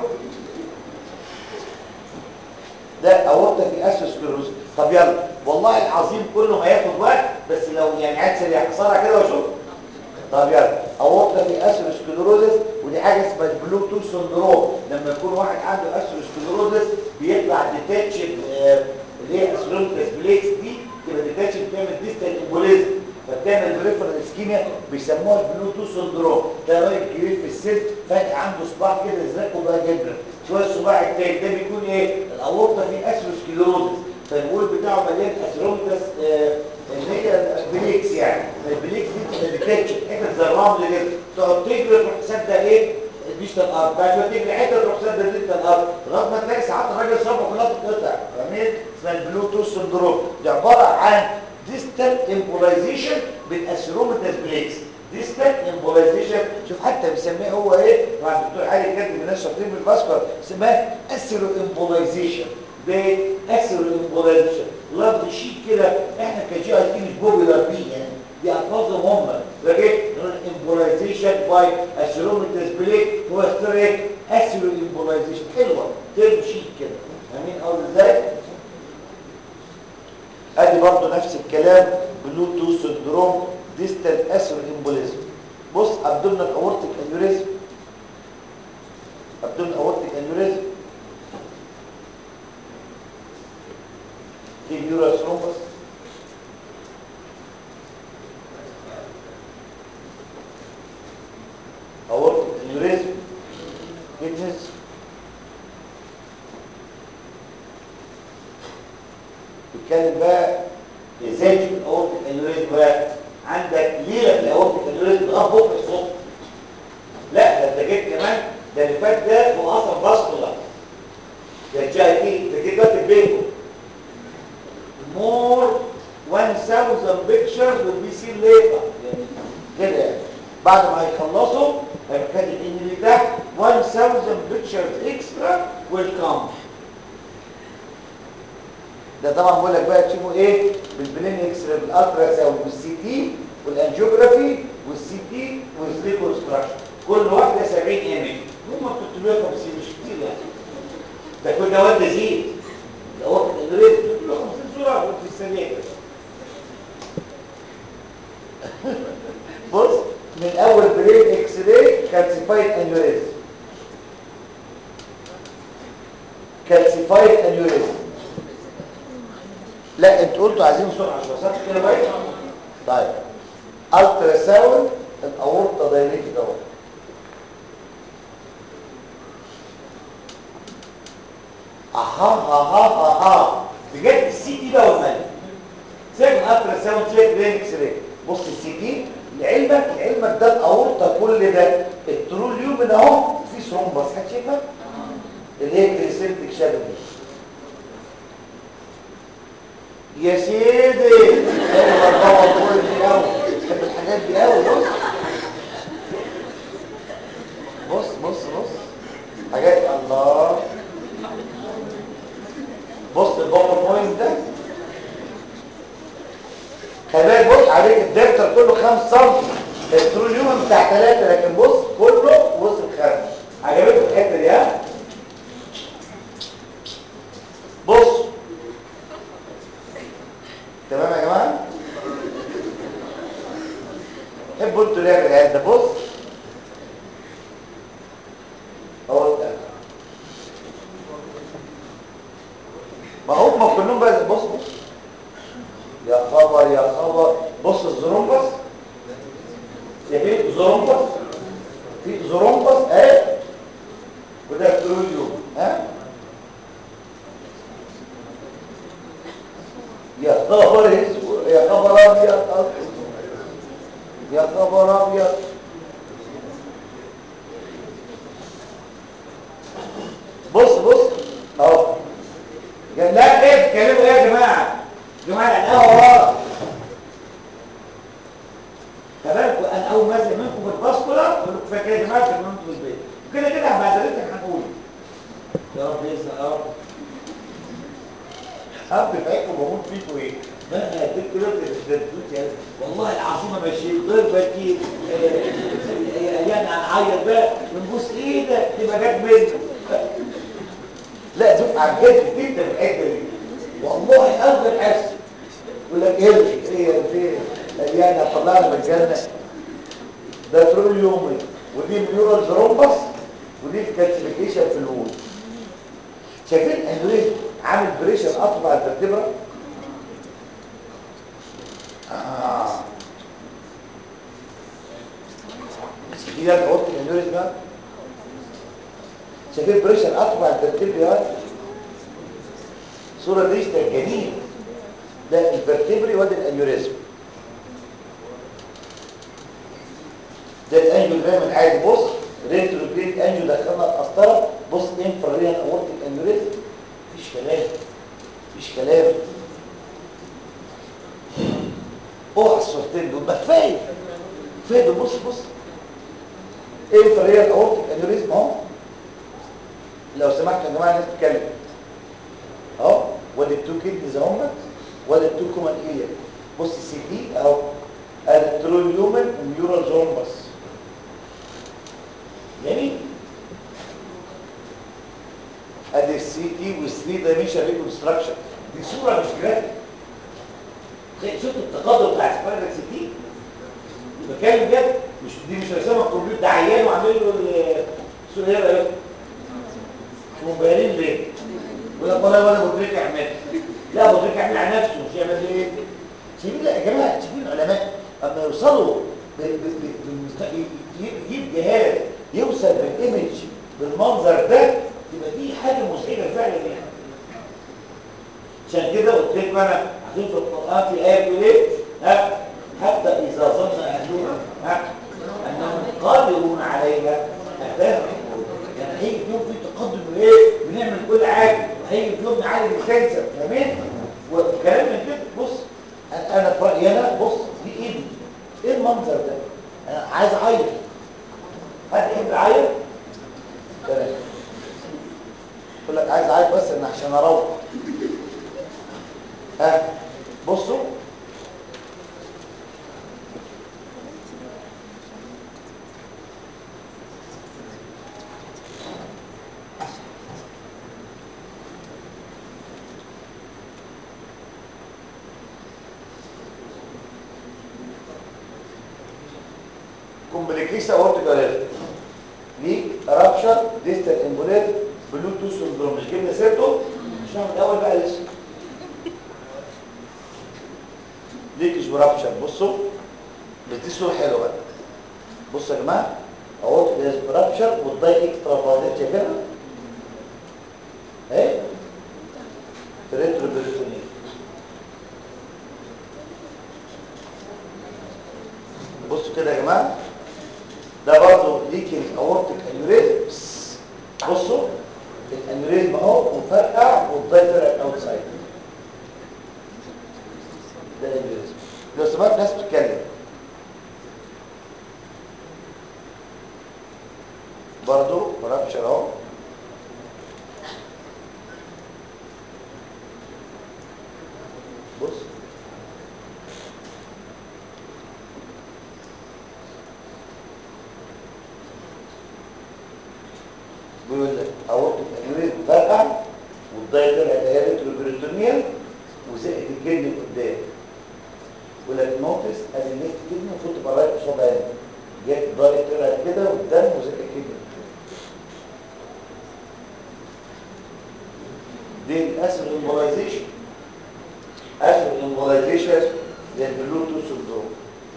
ده اورطه في اسوسكلروز طب يلا والله العظيم كله ما ياخد وقت بس لو يعني عاد سريع اخسرها كده واشوف طب يلا اورطه في اسوسكلروزس ودي حاجه اسمها البلوتوث سندروم لما يكون واحد عنده اسوسكلروزس بيطلع ديتاتشن اللي هي اسلومتس بليكس دي تبقى ديتاتشن بتعمل ديستال امبوليزم فبتعمل بريفرال اسكيميا بيسموها البلوتوث سندروم ده راجل كبير في السن فجاه عنده صباع كده ازرق وبقى جدا شويه الصباع التاني ده بيكون ايه الاورطه فيه اسوسكلروزس فالبول بتاعه مليان اسلومتس آه اللي هي البليكس يعني البليكس دي تبقى ديتاتشن حته زي الرمل كده تقعد تجري تروح تصدق ايه الديجيتال ارت بعد ما تجري حته تروح تصدق الديجيتال ارت لغايه ما تلاقي ساعات الراجل صبعه كلها بتتقطع فاهمين اسمها البلوتوث سندروم دي عباره عن ديستال امبولايزيشن بالاسيرومتاس بليكس ديستال امبولايزيشن شوف حتى بيسميه هو ايه مع الدكتور علي كاتب الناس شاطرين في الفاسكولار اسمها اسيرو امبولايزيشن ده اسيرو امبولايزيشن لفظ شيك كده احنا كجي اي تي مش بوبيلر بيه يعني دي الفاظهم هم لكن امبولايزيشن باي اسيرومترز بليك هو ستريك اسيرو امبولايزيشن حلوه ترم شيك كده فاهمين اقول ازاي ادي برضو نفس الكلام بلوتوث سندروم ديستال اسر امبوليزم بص ابدومينال اورتيك انيوريزم ابدومينال اورتيك انيوريزم في نيورال ثرومبس اورتيك انيوريزم كيدنس بيتكلم بقى ازاي تشوف الاورتيك انيوريزم بقى عندك ليله في الاورتيك انيوريزم اه بكره الصبح لا ده انت جيت كمان ده اللي فات ده هو اصلا فاسكولار ده جاي تي ده جيت دلوقتي بيكو مور 1000 pictures will be seen later يعني كده يعني بعد ما يخلصوا هيبقى كاتب ان اللي تحت 1000 pictures extra will come ده طبعا بقول لك بقى تشوفوا ايه بالبلين اكس راي بالالترا ساوند والسي تي والانجيوجرافي والسي تي والسليب كونستراكشن كل واحده 70 ايمج هم 350 مش كتير يعني ده كل ده واد زيد ده وقت الادريس 350 صوره في السريع كده بص من اول برين اكس راي كالسيفايد انيوريزم كالسيفايد انيوريزم لا انت قلتوا عايزين سرعه شويه صح كده باين طيب الترا ساوند الاورطه دايركت اهو اها اها اها بجد السي دي بقى والمال سيب الالترا ساوند سيب برين اكس راي بص السي دي لعلمك لعلمك ده الاورطه كل ده التروليوم ده اهو في ثرومبس هتشوفها اللي هي كريسنتك شابل دي يا سيدي ايوه بابا كل دي قوي بحب الحاجات دي قوي بص بص بص بص حاجات الله بص البابا بوينت ده خلي بالك بص عليك الدفتر كله 5 سم التروليوم بتاع 3 لكن بص كله وصل 5 عجبتك الحته دي ها بص تمام يا جماعه حبوا انتوا لعب العيال ده بص اهو ده ما هم كلهم بقى بص بص يا خبر يا خبر بص الزرومبس يا في زرومبس في زرومبس اهي وده تروليوم ها يا خبر اسود يا خبر ابيض يا خبر ابيض بص بص اهو يا لا ايه بتكلموا ايه يا جماعه جماعه القهوه ورا تمام انا اول ما اسمع منكم بالباسكولا اقول لكم فاكر يا جماعه كان انتوا في البيت وكده كده بعد ذلك هنقول يا رب يسلم يا رب حب في عينكم بموت فيكم ايه مهما هديت كده بتدوت يعني والله العظيم ما ماشيين غير بكير يعني هنعيط بقى ونبوس ايدك تبقى جت منك لا دفعه بجد جدا في الحته دي والله قلب الحس يقول لك ايه ايه في يعني هطلعنا من الجنه ده ترول يومي ودي النيورال ثرومبس ودي الكالسيفيكيشن في الوول شايفين الانوريزم عامل بريشر اطبع الفرتبرا اه دي ده قلت الانوريزم ده شايفين بريشر اطبع الفرتبرا صوره دي جميل ده الفرتبري وادي الانوريزم ده الانجو دايما عادي بص ريتروجريد انجو دخلنا القسطره بص انفراريان اورتيك انوريزم مفيش كلام مفيش كلام اوعى الصورتين دول ما كفايه فين بص بص ايه الفريق الاورتيك انيوريزم اهو لو سمحتوا يا جماعه الناس تتكلم اهو وادي التو كيدنيز اهمت وادي التو كومان ايليا بص السي دي اهو التروليومن وميورال زومبس جميل ادي السي تي والثري دايمنشن ريكونستراكشن دي صوره مش جرافيك شفت التقدم بتاع سبايرال سي تي بتكلم جد مش دي مش رسامه الكمبيوتر ده عيان وعامل له الصوره هنا اهي مبهرين ليه؟ يقول لك والله ولا مدرك يعمل لا مدرك يعمل على نفسه مش يعمل ايه؟ شايفين لا يا جماعه شايفين العلماء اما يوصلوا ب- ب- ب- بالمست- ي- ي- يجيب جهاز يوصل بالايمج بالمنظر ده تبقى دي حاجه مزعجه فعلا يعني عشان كده قلت لكم انا عشان في القران في ايه بتقول ايه؟ ها حتى اذا ظن اهلها ها انهم قادرون عليها اتاهم يعني هيجي في يوم في تقدم وايه بنعمل كل حاجه وهيجي في يوم نعالج الكانسر فاهمين؟ وكلام من كده بص انا أنا في رايي انا بص دي ايه دي؟ ايه المنظر ده؟ انا عايز اعيط حد يحب يعيط؟ تمام يقول لك عايز اعيط بس ان عشان اروح ها بصوا كومبليكيشن اورتيك اريزم ليه رابشر ديستال امبوليت بلوتوث سندروم مش جبنا سيرته مش هنعمل الاول بقى لسه ليكش برابشر بصوا بس دي صوره حلوه بقى بصوا يا جماعه اهو ده برابشر والضاي اكسترا فاضل شايفينها اهي ريترو بيريتونيل بصوا كده يا جماعه ده برضه ليكن اورتيك انيوريزم بصوا الانيوريزم اهو مفرقع والضاي طلع اوتسايد ده الانيوريزم لو سمعت ناس بتتكلم برضه رابشر اهو بص بيقول لك اورطه الانيوريزم فرقع والضاي طلعت اهي ريتروبريتونيال وزقت الجلد قدام يقول لك نوتس ادي الليفت كدني المفروض تبقى رايح قصاد عينك جت الضاي طلعت كده والدم وزق الكدني دي الاسر امبولايزيشن اسر امبولايزيشن للبلوتوث سندروم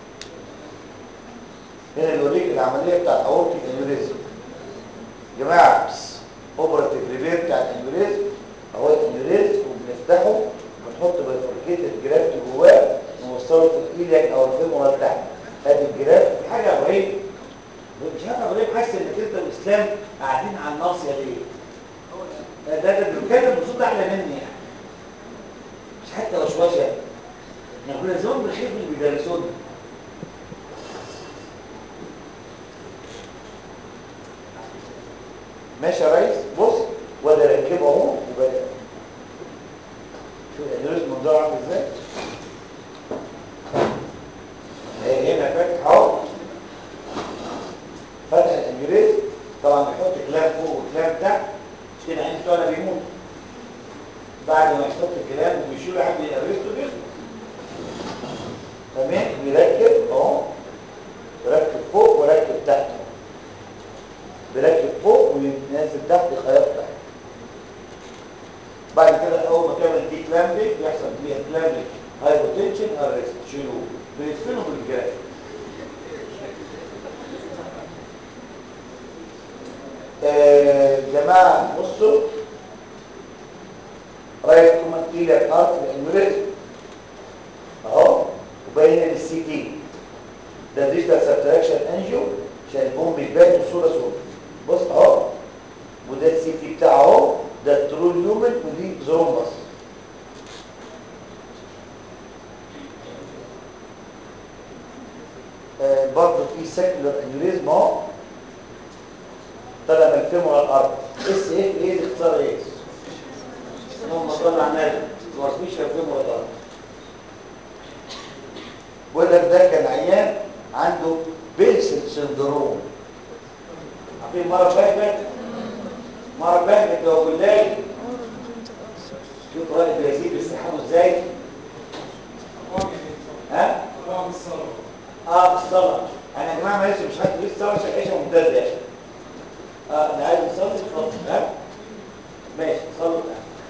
هنا بيوريك العمليه بتاع الاورتيك انيوريزم يا جماعه بس اوبراتيف ريبير بتاع الانيوريزم اهو الانيوريزم وبنفتحه ونحط بايفوركيتد جرافت جواه نوصله في الايلياك او الفيمورال تحت ادي الجرافت في حاجه غريبه مش عارف يا ابراهيم حاسس انك انت والاسلام قاعدين على الناصيه ليه؟ ده ده ده بيتكلم بصوت اعلى مني يعني مش حتى وشوشه احنا كنا زمان بنخاف من اللي بيدرسونا ماشي يا ريس بص وده ركبه اهو وبدا شوف الانيوريزم منظره عامل ازاي هي هنا فاتح اهو فتح الانيوريزم طبعا بيحط كلام فوق وكلام تحت مش كده عين بتوعنا بيموت بعد ما يحط الكلام وبيشيل عند الاريستو بيخلص تمام بيركب اهو بركب فوق وركب تحت بركب فوق وينزل تحت خياط تحت بعد كده اول ما تعمل دي كلامبي بيحصل فيها كلامبي هايبوتنشن ارست شيلوه بندفنه بالجراف آه جماعه بصوا رايت كومان ايلك ارت الانيوريزم اهو وباين السي تي ده ديجيتال سبتراكشن انجيو عشان البوم بيبان بصوره صوره بص اهو وده السي تي بتاعه اهو ده الترول يومن ودي زرومبس آه برضه فيستيكولار انيوريزم اهو طلع من الفيمورال ارض اس اف ايه الاختصار ايه اللهم صل على النبي ترانسميشن فيمورال ارض بقول لك ده كان عيان عنده بيلسل سندروم عارفين مره فاتت مره فاتت لو بالله oral printed ulcer. شوف راجل البرازيل بيسحبوا ازاي ها اه في الصلاه انا يا جماعه معلش مش عارف لسه الصلاه عشان عيشه ممتازه يعني اه اللي عايز يصلي اتفضل ها ماشي صلوا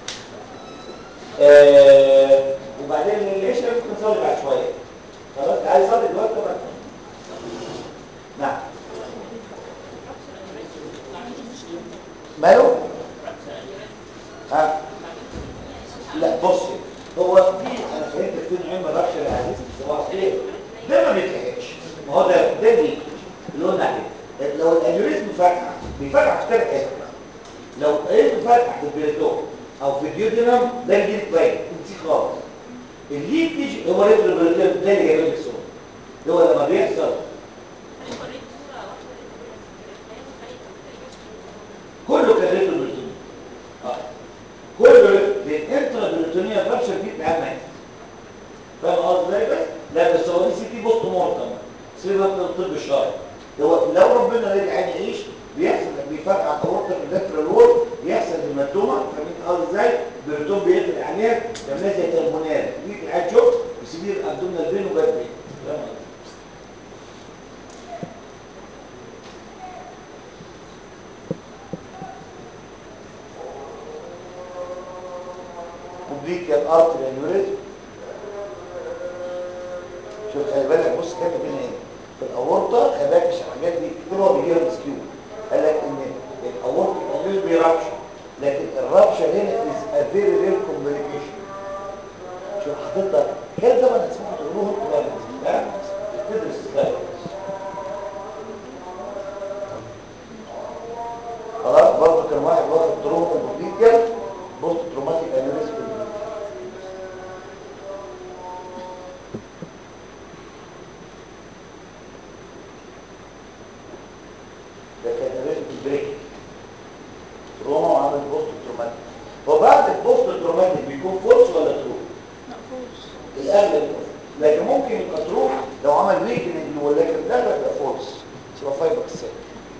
آه وبعدين العشاء ممكن نصلي بعد شويه خلاص اللي عايز يصلي دلوقتي طبعا نعم ماله ها لا بصي هو في انا فهمت في نوعين من الرش العزيز هو ايه ده ما بيتلحقش ما هو ده ده اللي اللي قلنا عليه لو الانيوريزم فرقع بيفرقع في ثلاث حتت لو الانيوريزم فرقع في البريتون او في الديودينم ده اللي باين انت خالص الليكج هو ريترو بريتون ده اللي جايب لك الصوره اللي هو لما بيحصل كله كان ريترو بريتون اه كله الانترا بريتونيا فراكشر دي بتاع فاهم قصدي ازاي بس لا بس هو دي سي تي بوست مورتم سيبك من الطب الشرعي هو لو ربنا رجع عين يعيش بيحصل بيفرقع اورطه في اللاترال وول بيحصل هيماتوما فاهمين قصدي ازاي البريتون بيقفل عليها تعملها زي ترمونات دي قاعد شوف يسيب الابدومينال بين وباك بين فاهم قصدي اوبليكيال ارتري انيوريزم شوف خلي بالك بص كاتب هنا ايه في الاورطه خلي بالك الحاجات دي كتير هو بيجيها مسكيو قال لك ان الاورطه الانيوريزم بيرابشر لكن الرابشر هنا از ا فيري رير كومبليكيشن شوف حضرتك كده طبعا هتسمعوا تقولوه انتوا بقى ها تدرس ازاي خلاص برضه كان واحد واخد تروما اوبليكيال بوست تروماتيك انيوريزم ده كان ريزم بريك تروما وعمل بوست تروماتيك وبعد البوست تروماتيك بيكون فولس ولا ترو مقفولش الاغلب لكن ممكن يبقى ترو لو عمل ويكننج ولكن الاغلب يبقى فولس يبقى فايبر سيل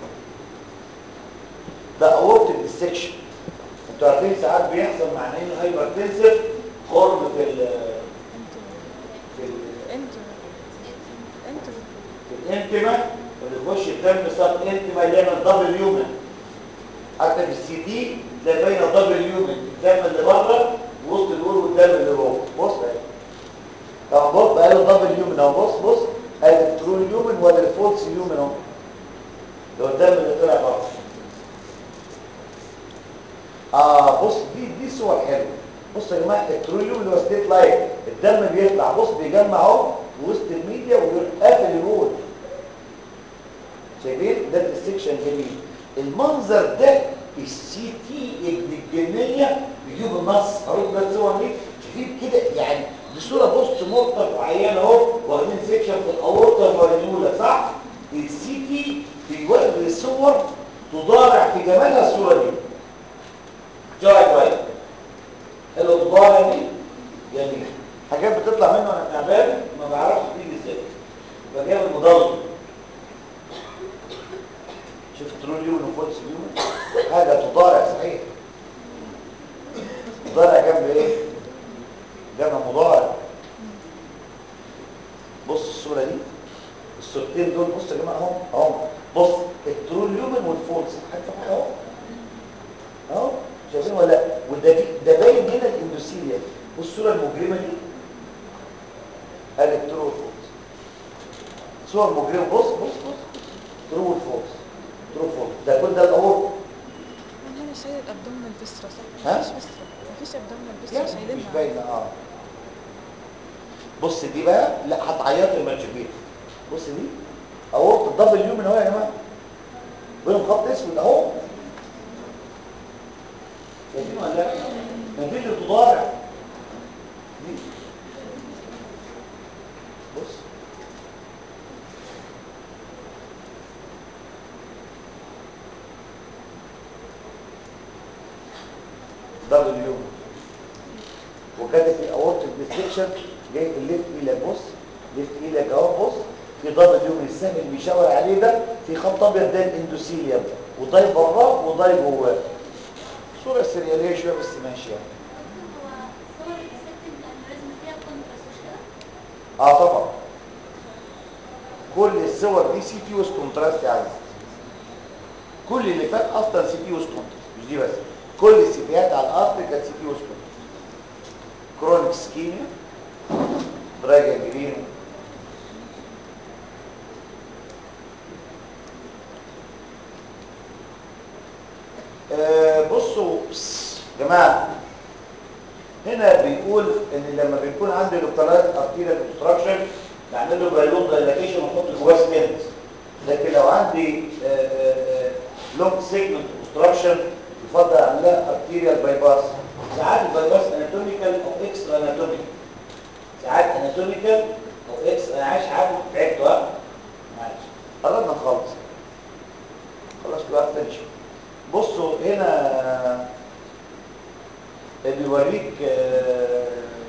ده اورتيك ديسكشن انتوا عارفين ساعات بيحصل مع ان هايبرتنسيف خرم في ال في ال انت انت في الانتما اللي يخش الدم صار انتما يعمل دبل يومن حتى في السي دي تلاقي باينه دبل يومن الدم اللي بره وسط القول والدم اللي جوه بص اهي طب بص بقى له دبل يومن اهو بص بص ادي الترو يومن ولا الفولس يومن اهو ده هو الدم اللي طلع بره اه بص دي دي صور حلوه بص يا جماعه التروليوم اللي هو ستيت لاين الدم بيطلع بص بيجمع اهو وسط الميديا ويروح قافل الوول شايفين ده السكشن جميل المنظر ده السي تي ابن الجنيه بيجيب النص اهو ده الصور دي شايفين كده يعني دي صوره بوست مورتم وعيان اهو واخدين سكشن في الاورطه الفارينولا صح السي تي بيوري صور تضارع في جمالها الصوره دي جاي كويس حلو الضباعه دي جميل حاجات بتطلع منه وانا تعبان ما بعرفش تيجي ازاي يبقى جايب المضل شوف تروليون وفولس ليون حاجه تضارع صحيح مضارع جنب ايه جنب مضارع بص الصوره دي الصورتين دول بص يا جماعه اهو اهو بص التروليومن والفولس حاجه اهو اهو شايفين ولا لا؟ وده في ده باين هنا الاندوسيليا والصوره المجرمه دي قال ترو فولس صور مجرمه بص بص بص ترو فولس ترو فولس ده كل ده الاول من هنا شايل الابدومينال فيسترا صح؟ ها؟ مفيش فيسترا مفيش ابدومينال فيسترا يعني مش شايلينها باينه اه بص دي بقى لا هتعيط لما تشوفيها بص دي اورط الدبل يو من اهو يا جماعه بينهم خط اسود اهو شايفين ولا لا؟ ما دي اللي تضارع دي بص دبل يو وكاتب في اورتيك ديستكشن جاي في الليفت ايلك بص ليفت ايلك اهو بص في دبل يو من السهم اللي بيشاور عليه ده في خط ابيض ده الاندوثيليوم وضاي براه وضاي جواه صوره سرياليه شويه بس ماشي يعني هو صور السيستم الانوريزم فيها كونتراست مش كده؟ اه طبعا كل الصور دي سي تي ويز كونتراست يا عزيزي كل اللي فات اصلا سي تي ويز كونتراست مش دي بس كل السيتيات على الارض كانت سي تي ويز كونتراست كرونيك سكيميا دراجا جرين آه بصوا بس، يا جماعه هنا بيقول ان لما بيكون عندي لوكالايز ارتيريال اوبستراكشن نعمل له بالون دايلاتيشن ونحط جواه ستنت لكن لو عندي لونج سيجمنت اوبستراكشن يفضل اعمل لها ارتيريال بايباس ساعات البايباس اناتوميكال او اكسترا اناتوميكال ساعات اناتوميكال او اكسترا انا عايش عارف تعبت ها معلش قربنا نخلص خلاص بقى فينش بصوا هنا بيوريك آه،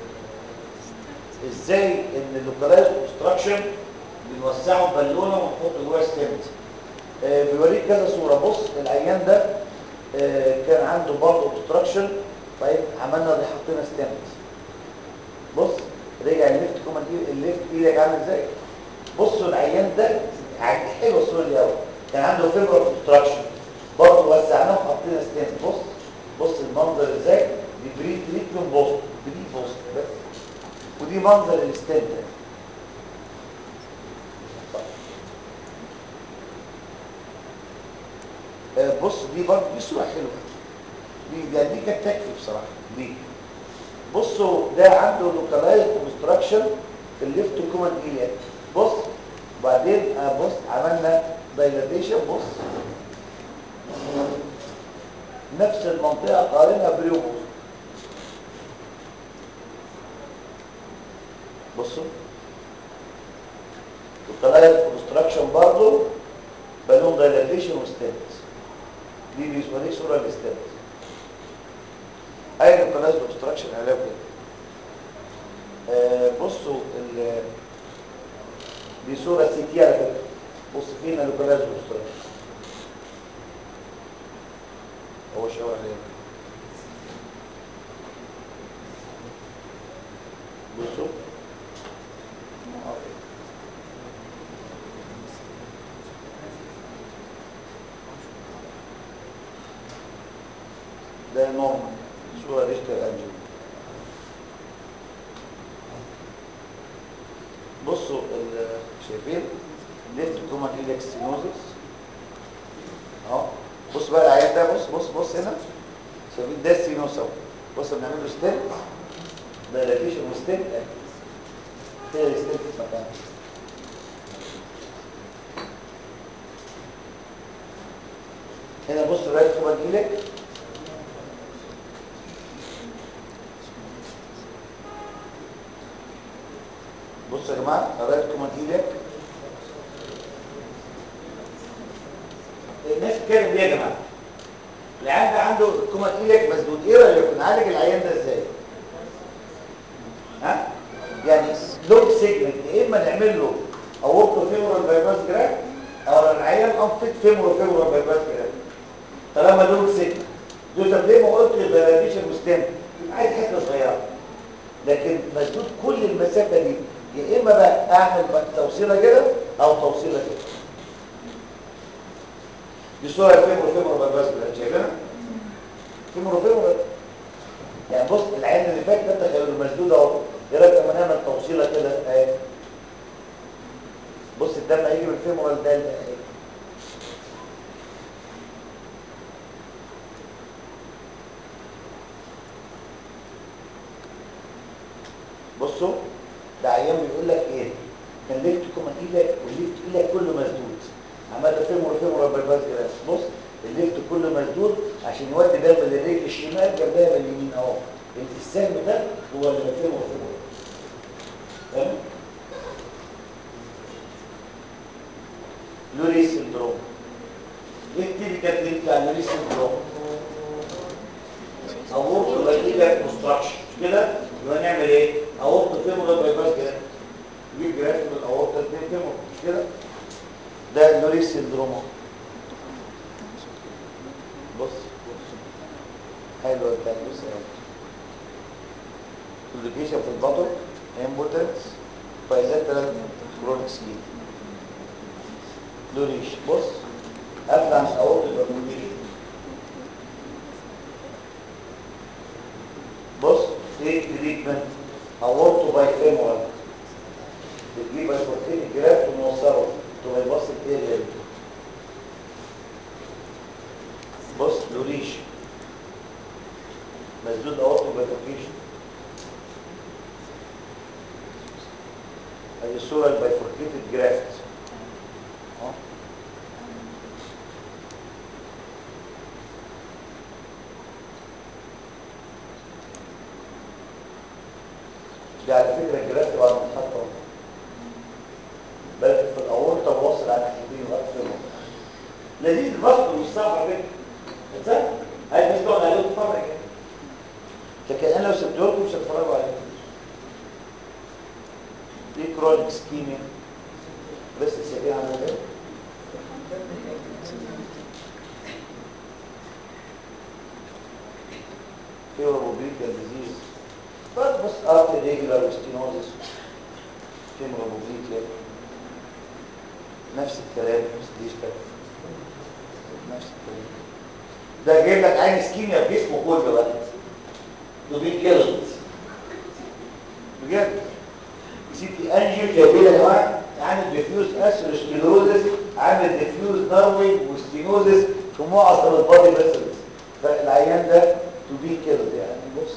ازاي ان اللوكالايز اوبستراكشن بنوسعه بالونه ونحط جواه ستنت آه، بيوريك كذا صوره بص العيان ده آه، كان عنده برضه اوبستراكشن طيب عملنا دي حطينا ستنت بص رجع الليفت كومان ايه الليفت ايدك عامل ازاي بصوا العيان ده عج- حلوه الصوره دي قوي كان عنده فيبر اوبستراكشن برضه وسعناه وحطينا ستنت بص بص المنظر ازاي دي بري تريتمنت بوست بري بوست بس ودي منظر الستنت آه، بص دي برضه دي صوره حلوه دي يعني دي كانت تكفي بصراحه دي بصوا ده عنده لوكالايزد اوبستراكشن في الليفت كومن ايليا بص وبعدين آه، بص عملنا دايلاتيشن بص نفس المنطقه قارنها بريوبوس بصوا لوكالايزد اوبستراكشن برضه بالون دايلاتيشن وستنت دي بالنسبه لي صوره للستنت اي لوكالايزد اوبستراكشن علاج كده آه بصوا ال- دي صوره سي تي على فكره بص فينا لوكالايزد اوبستراكشن هو شاور عليه بصوا ده نورمال صورة ريشتر انجل بصوا ال- شايفين ليفت كومان ايلكس سينوزس اهو بص بقى العيان ده بص بص بص هنا شايفين ده السينوس اهو بص بنعمل له ستيل دايلاتيشن وستيل كده الستيل في مكانه هنا بص رايت كومان ايلك بص يا جماعه رايت كومان ايلك الناس بتتكلم ليه يا جماعه العيان ده عنده كومان ايلك مسدود ايه رايكم نعالج العيان ده ازاي ها يعني لوك سيجمنت يا اما نعمل له اورتو فيمورال بايباس جراف او العيان انفيت فيمورال فيمورال بايباس جراف طالما لوك سيجمنت دول طب ليه ما قلت البلاديشن مستمر يبقى عايز حته صغيره لكن مسدود كل المسافه دي يا اما بقى اعمل بقى توصيله كده او توصيله كده دي صوره فيمور فيمور بايباس جراف شايفينها فيمور فيمور يعني بص العين اللي فات ده تخيل المسدود اهو ايه رايك لما نعمل توصيله كده اهي بص الدم هيجي من الفيمورال ده اهي بصوا ده عيان بيقول لك ايه كان ليفت كومان ايدك والليفت ايدك كله مسدود عمال فيمور فيمور بايباس جراس بص الليفت كله مسدود عشان يودي دم للرجل الشمال جنبها باليمين اهو السهم ده هو اللي فيمور فيمور فاهم لوري سندروم ايه التيبيكال تريت بتاع لوري سندروم اورتو حلو التاني بص يا كومبليكيشن في البطن امبوتنس بايزنترال كرونيك سكين لوريش بص قبل عن اول البرموديشن بص ايه تريتمنت اورتو باي فيمورال بتجيب الفورتين الجراف ونوصله تو بايباس الاريا دي بص لوريش مسدود اورتو بايفوركيشن ادي الصوره البايفوركيتد جرافت اهو دي على فكره الجرافت بعد ما اتحط اهو بلد في الاورطه بوصل على ناحيتين لغايه فين لذيذ البسط مش صعب على فكره تصدق هاي مش تقعد عليه تتفرج يعني لكن انا لو سبته لكم مش هتتفرجوا عليه دي كرونيك سكيميا بس سريع على ده فيبروبليكال ديزيز بس بص ارت ريجولار ستينوزس فيبروبليكال نفس الكلام ستيشتر نفس الكلام ده جايب لك عين سكيميا في جسمه كله بقى تو بي كيلد بجد سيتي انجل جايبين يا جماعه عامل ديفيوز اسيروسكليروزس عامل ديفيوز ناروي وستينوزس في معظم البادي فيسلز فالعيان ده تو بي كيلد يعني بص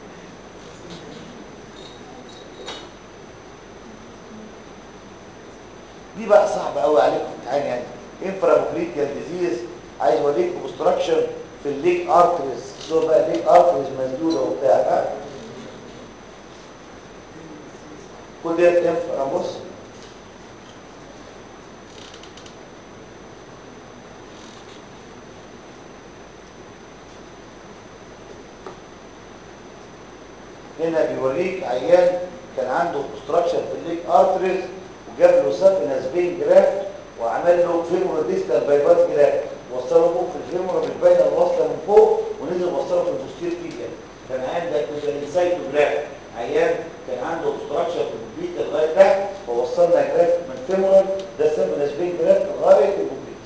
دي بقى صعبه قوي عليكم في الامتحان يعني انفراموكليتيال ديزيز عايز اوريك اوبستراكشن في الليك ارتريز شوف بقى الليك ارتريز مسدوده وبتاع ها كل ده ينفع بص هنا بيوريك عيان كان عنده اوبستراكشن في الليك ارتريز وجاب له سافينس بين جرافت وعمل له فيمورال ديستال بايباس جرافت وصله فوق في الفيمورال مش باينه الوصله من فوق ونزل وصله في البوستير تيبيا كان عندك انسايتو جرافت عيان كان عنده اوبستراكشن في البوبليت لغايه تحت فوصلنا جرافت من فيمورال ده سافينس بين جرافت لغايه البوبليت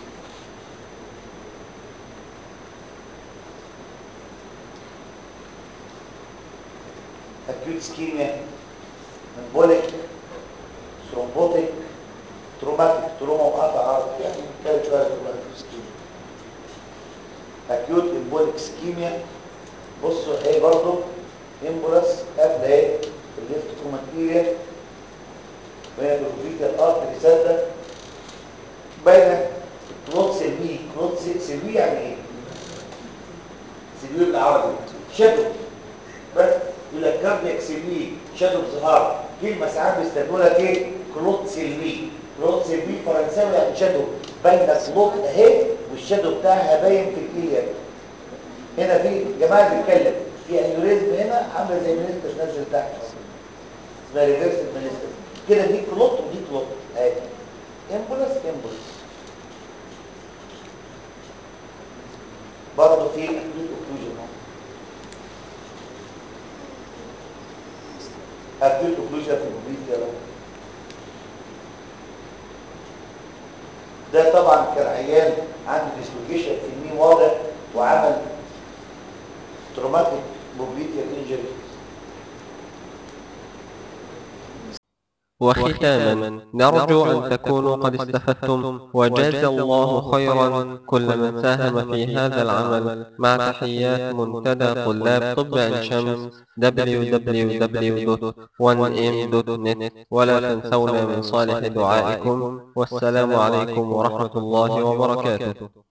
acute ischemia embolic ثرومبوتيك تروماتيك تروما وقطع عرض يعني ثلاث شويه تروماتيك اسكيميا اكيوت امبوليك اسكيميا بصوا اهي برضه امبولاس قافله اهي الليفت كروماتيريا وهي بروفيتا الارتري سادة باينه كلوت سيلوي كلوت سيلوي يعني ايه؟ سيلوي بالعربي شادو بس يقول لك كاردياك سيلوي شادو بظهار كلمه ساعات بيستخدموا لك ايه؟ كلوت سيلوي كلوت سيلوي فرنساوي يعني شادو باينه كلوت اهي والشادو بتاعها باين في الايليا هنا في جماعه بيتكلم في انيوريزم هنا عامله زي منستر نازل تحت اسمها ريفرس منستر كده دي كلوت ودي كلوت اهي امبولس امبولس برضه في اكيوت اوكلوجن اكيوت اوكلوجن في البوبليت يا رب ده طبعا كان عيان عنده ديسلوكيشن في الني واضح وعمل تروماتيك بوبليتيال انجري وختاما نرجو أن تكونوا قد استفدتم وجاز الله خيرا كل من ساهم في هذا العمل مع تحيات منتدى طلاب طب عين شمس www.1m.net ولا تنسونا من صالح دعائكم والسلام عليكم ورحمة الله وبركاته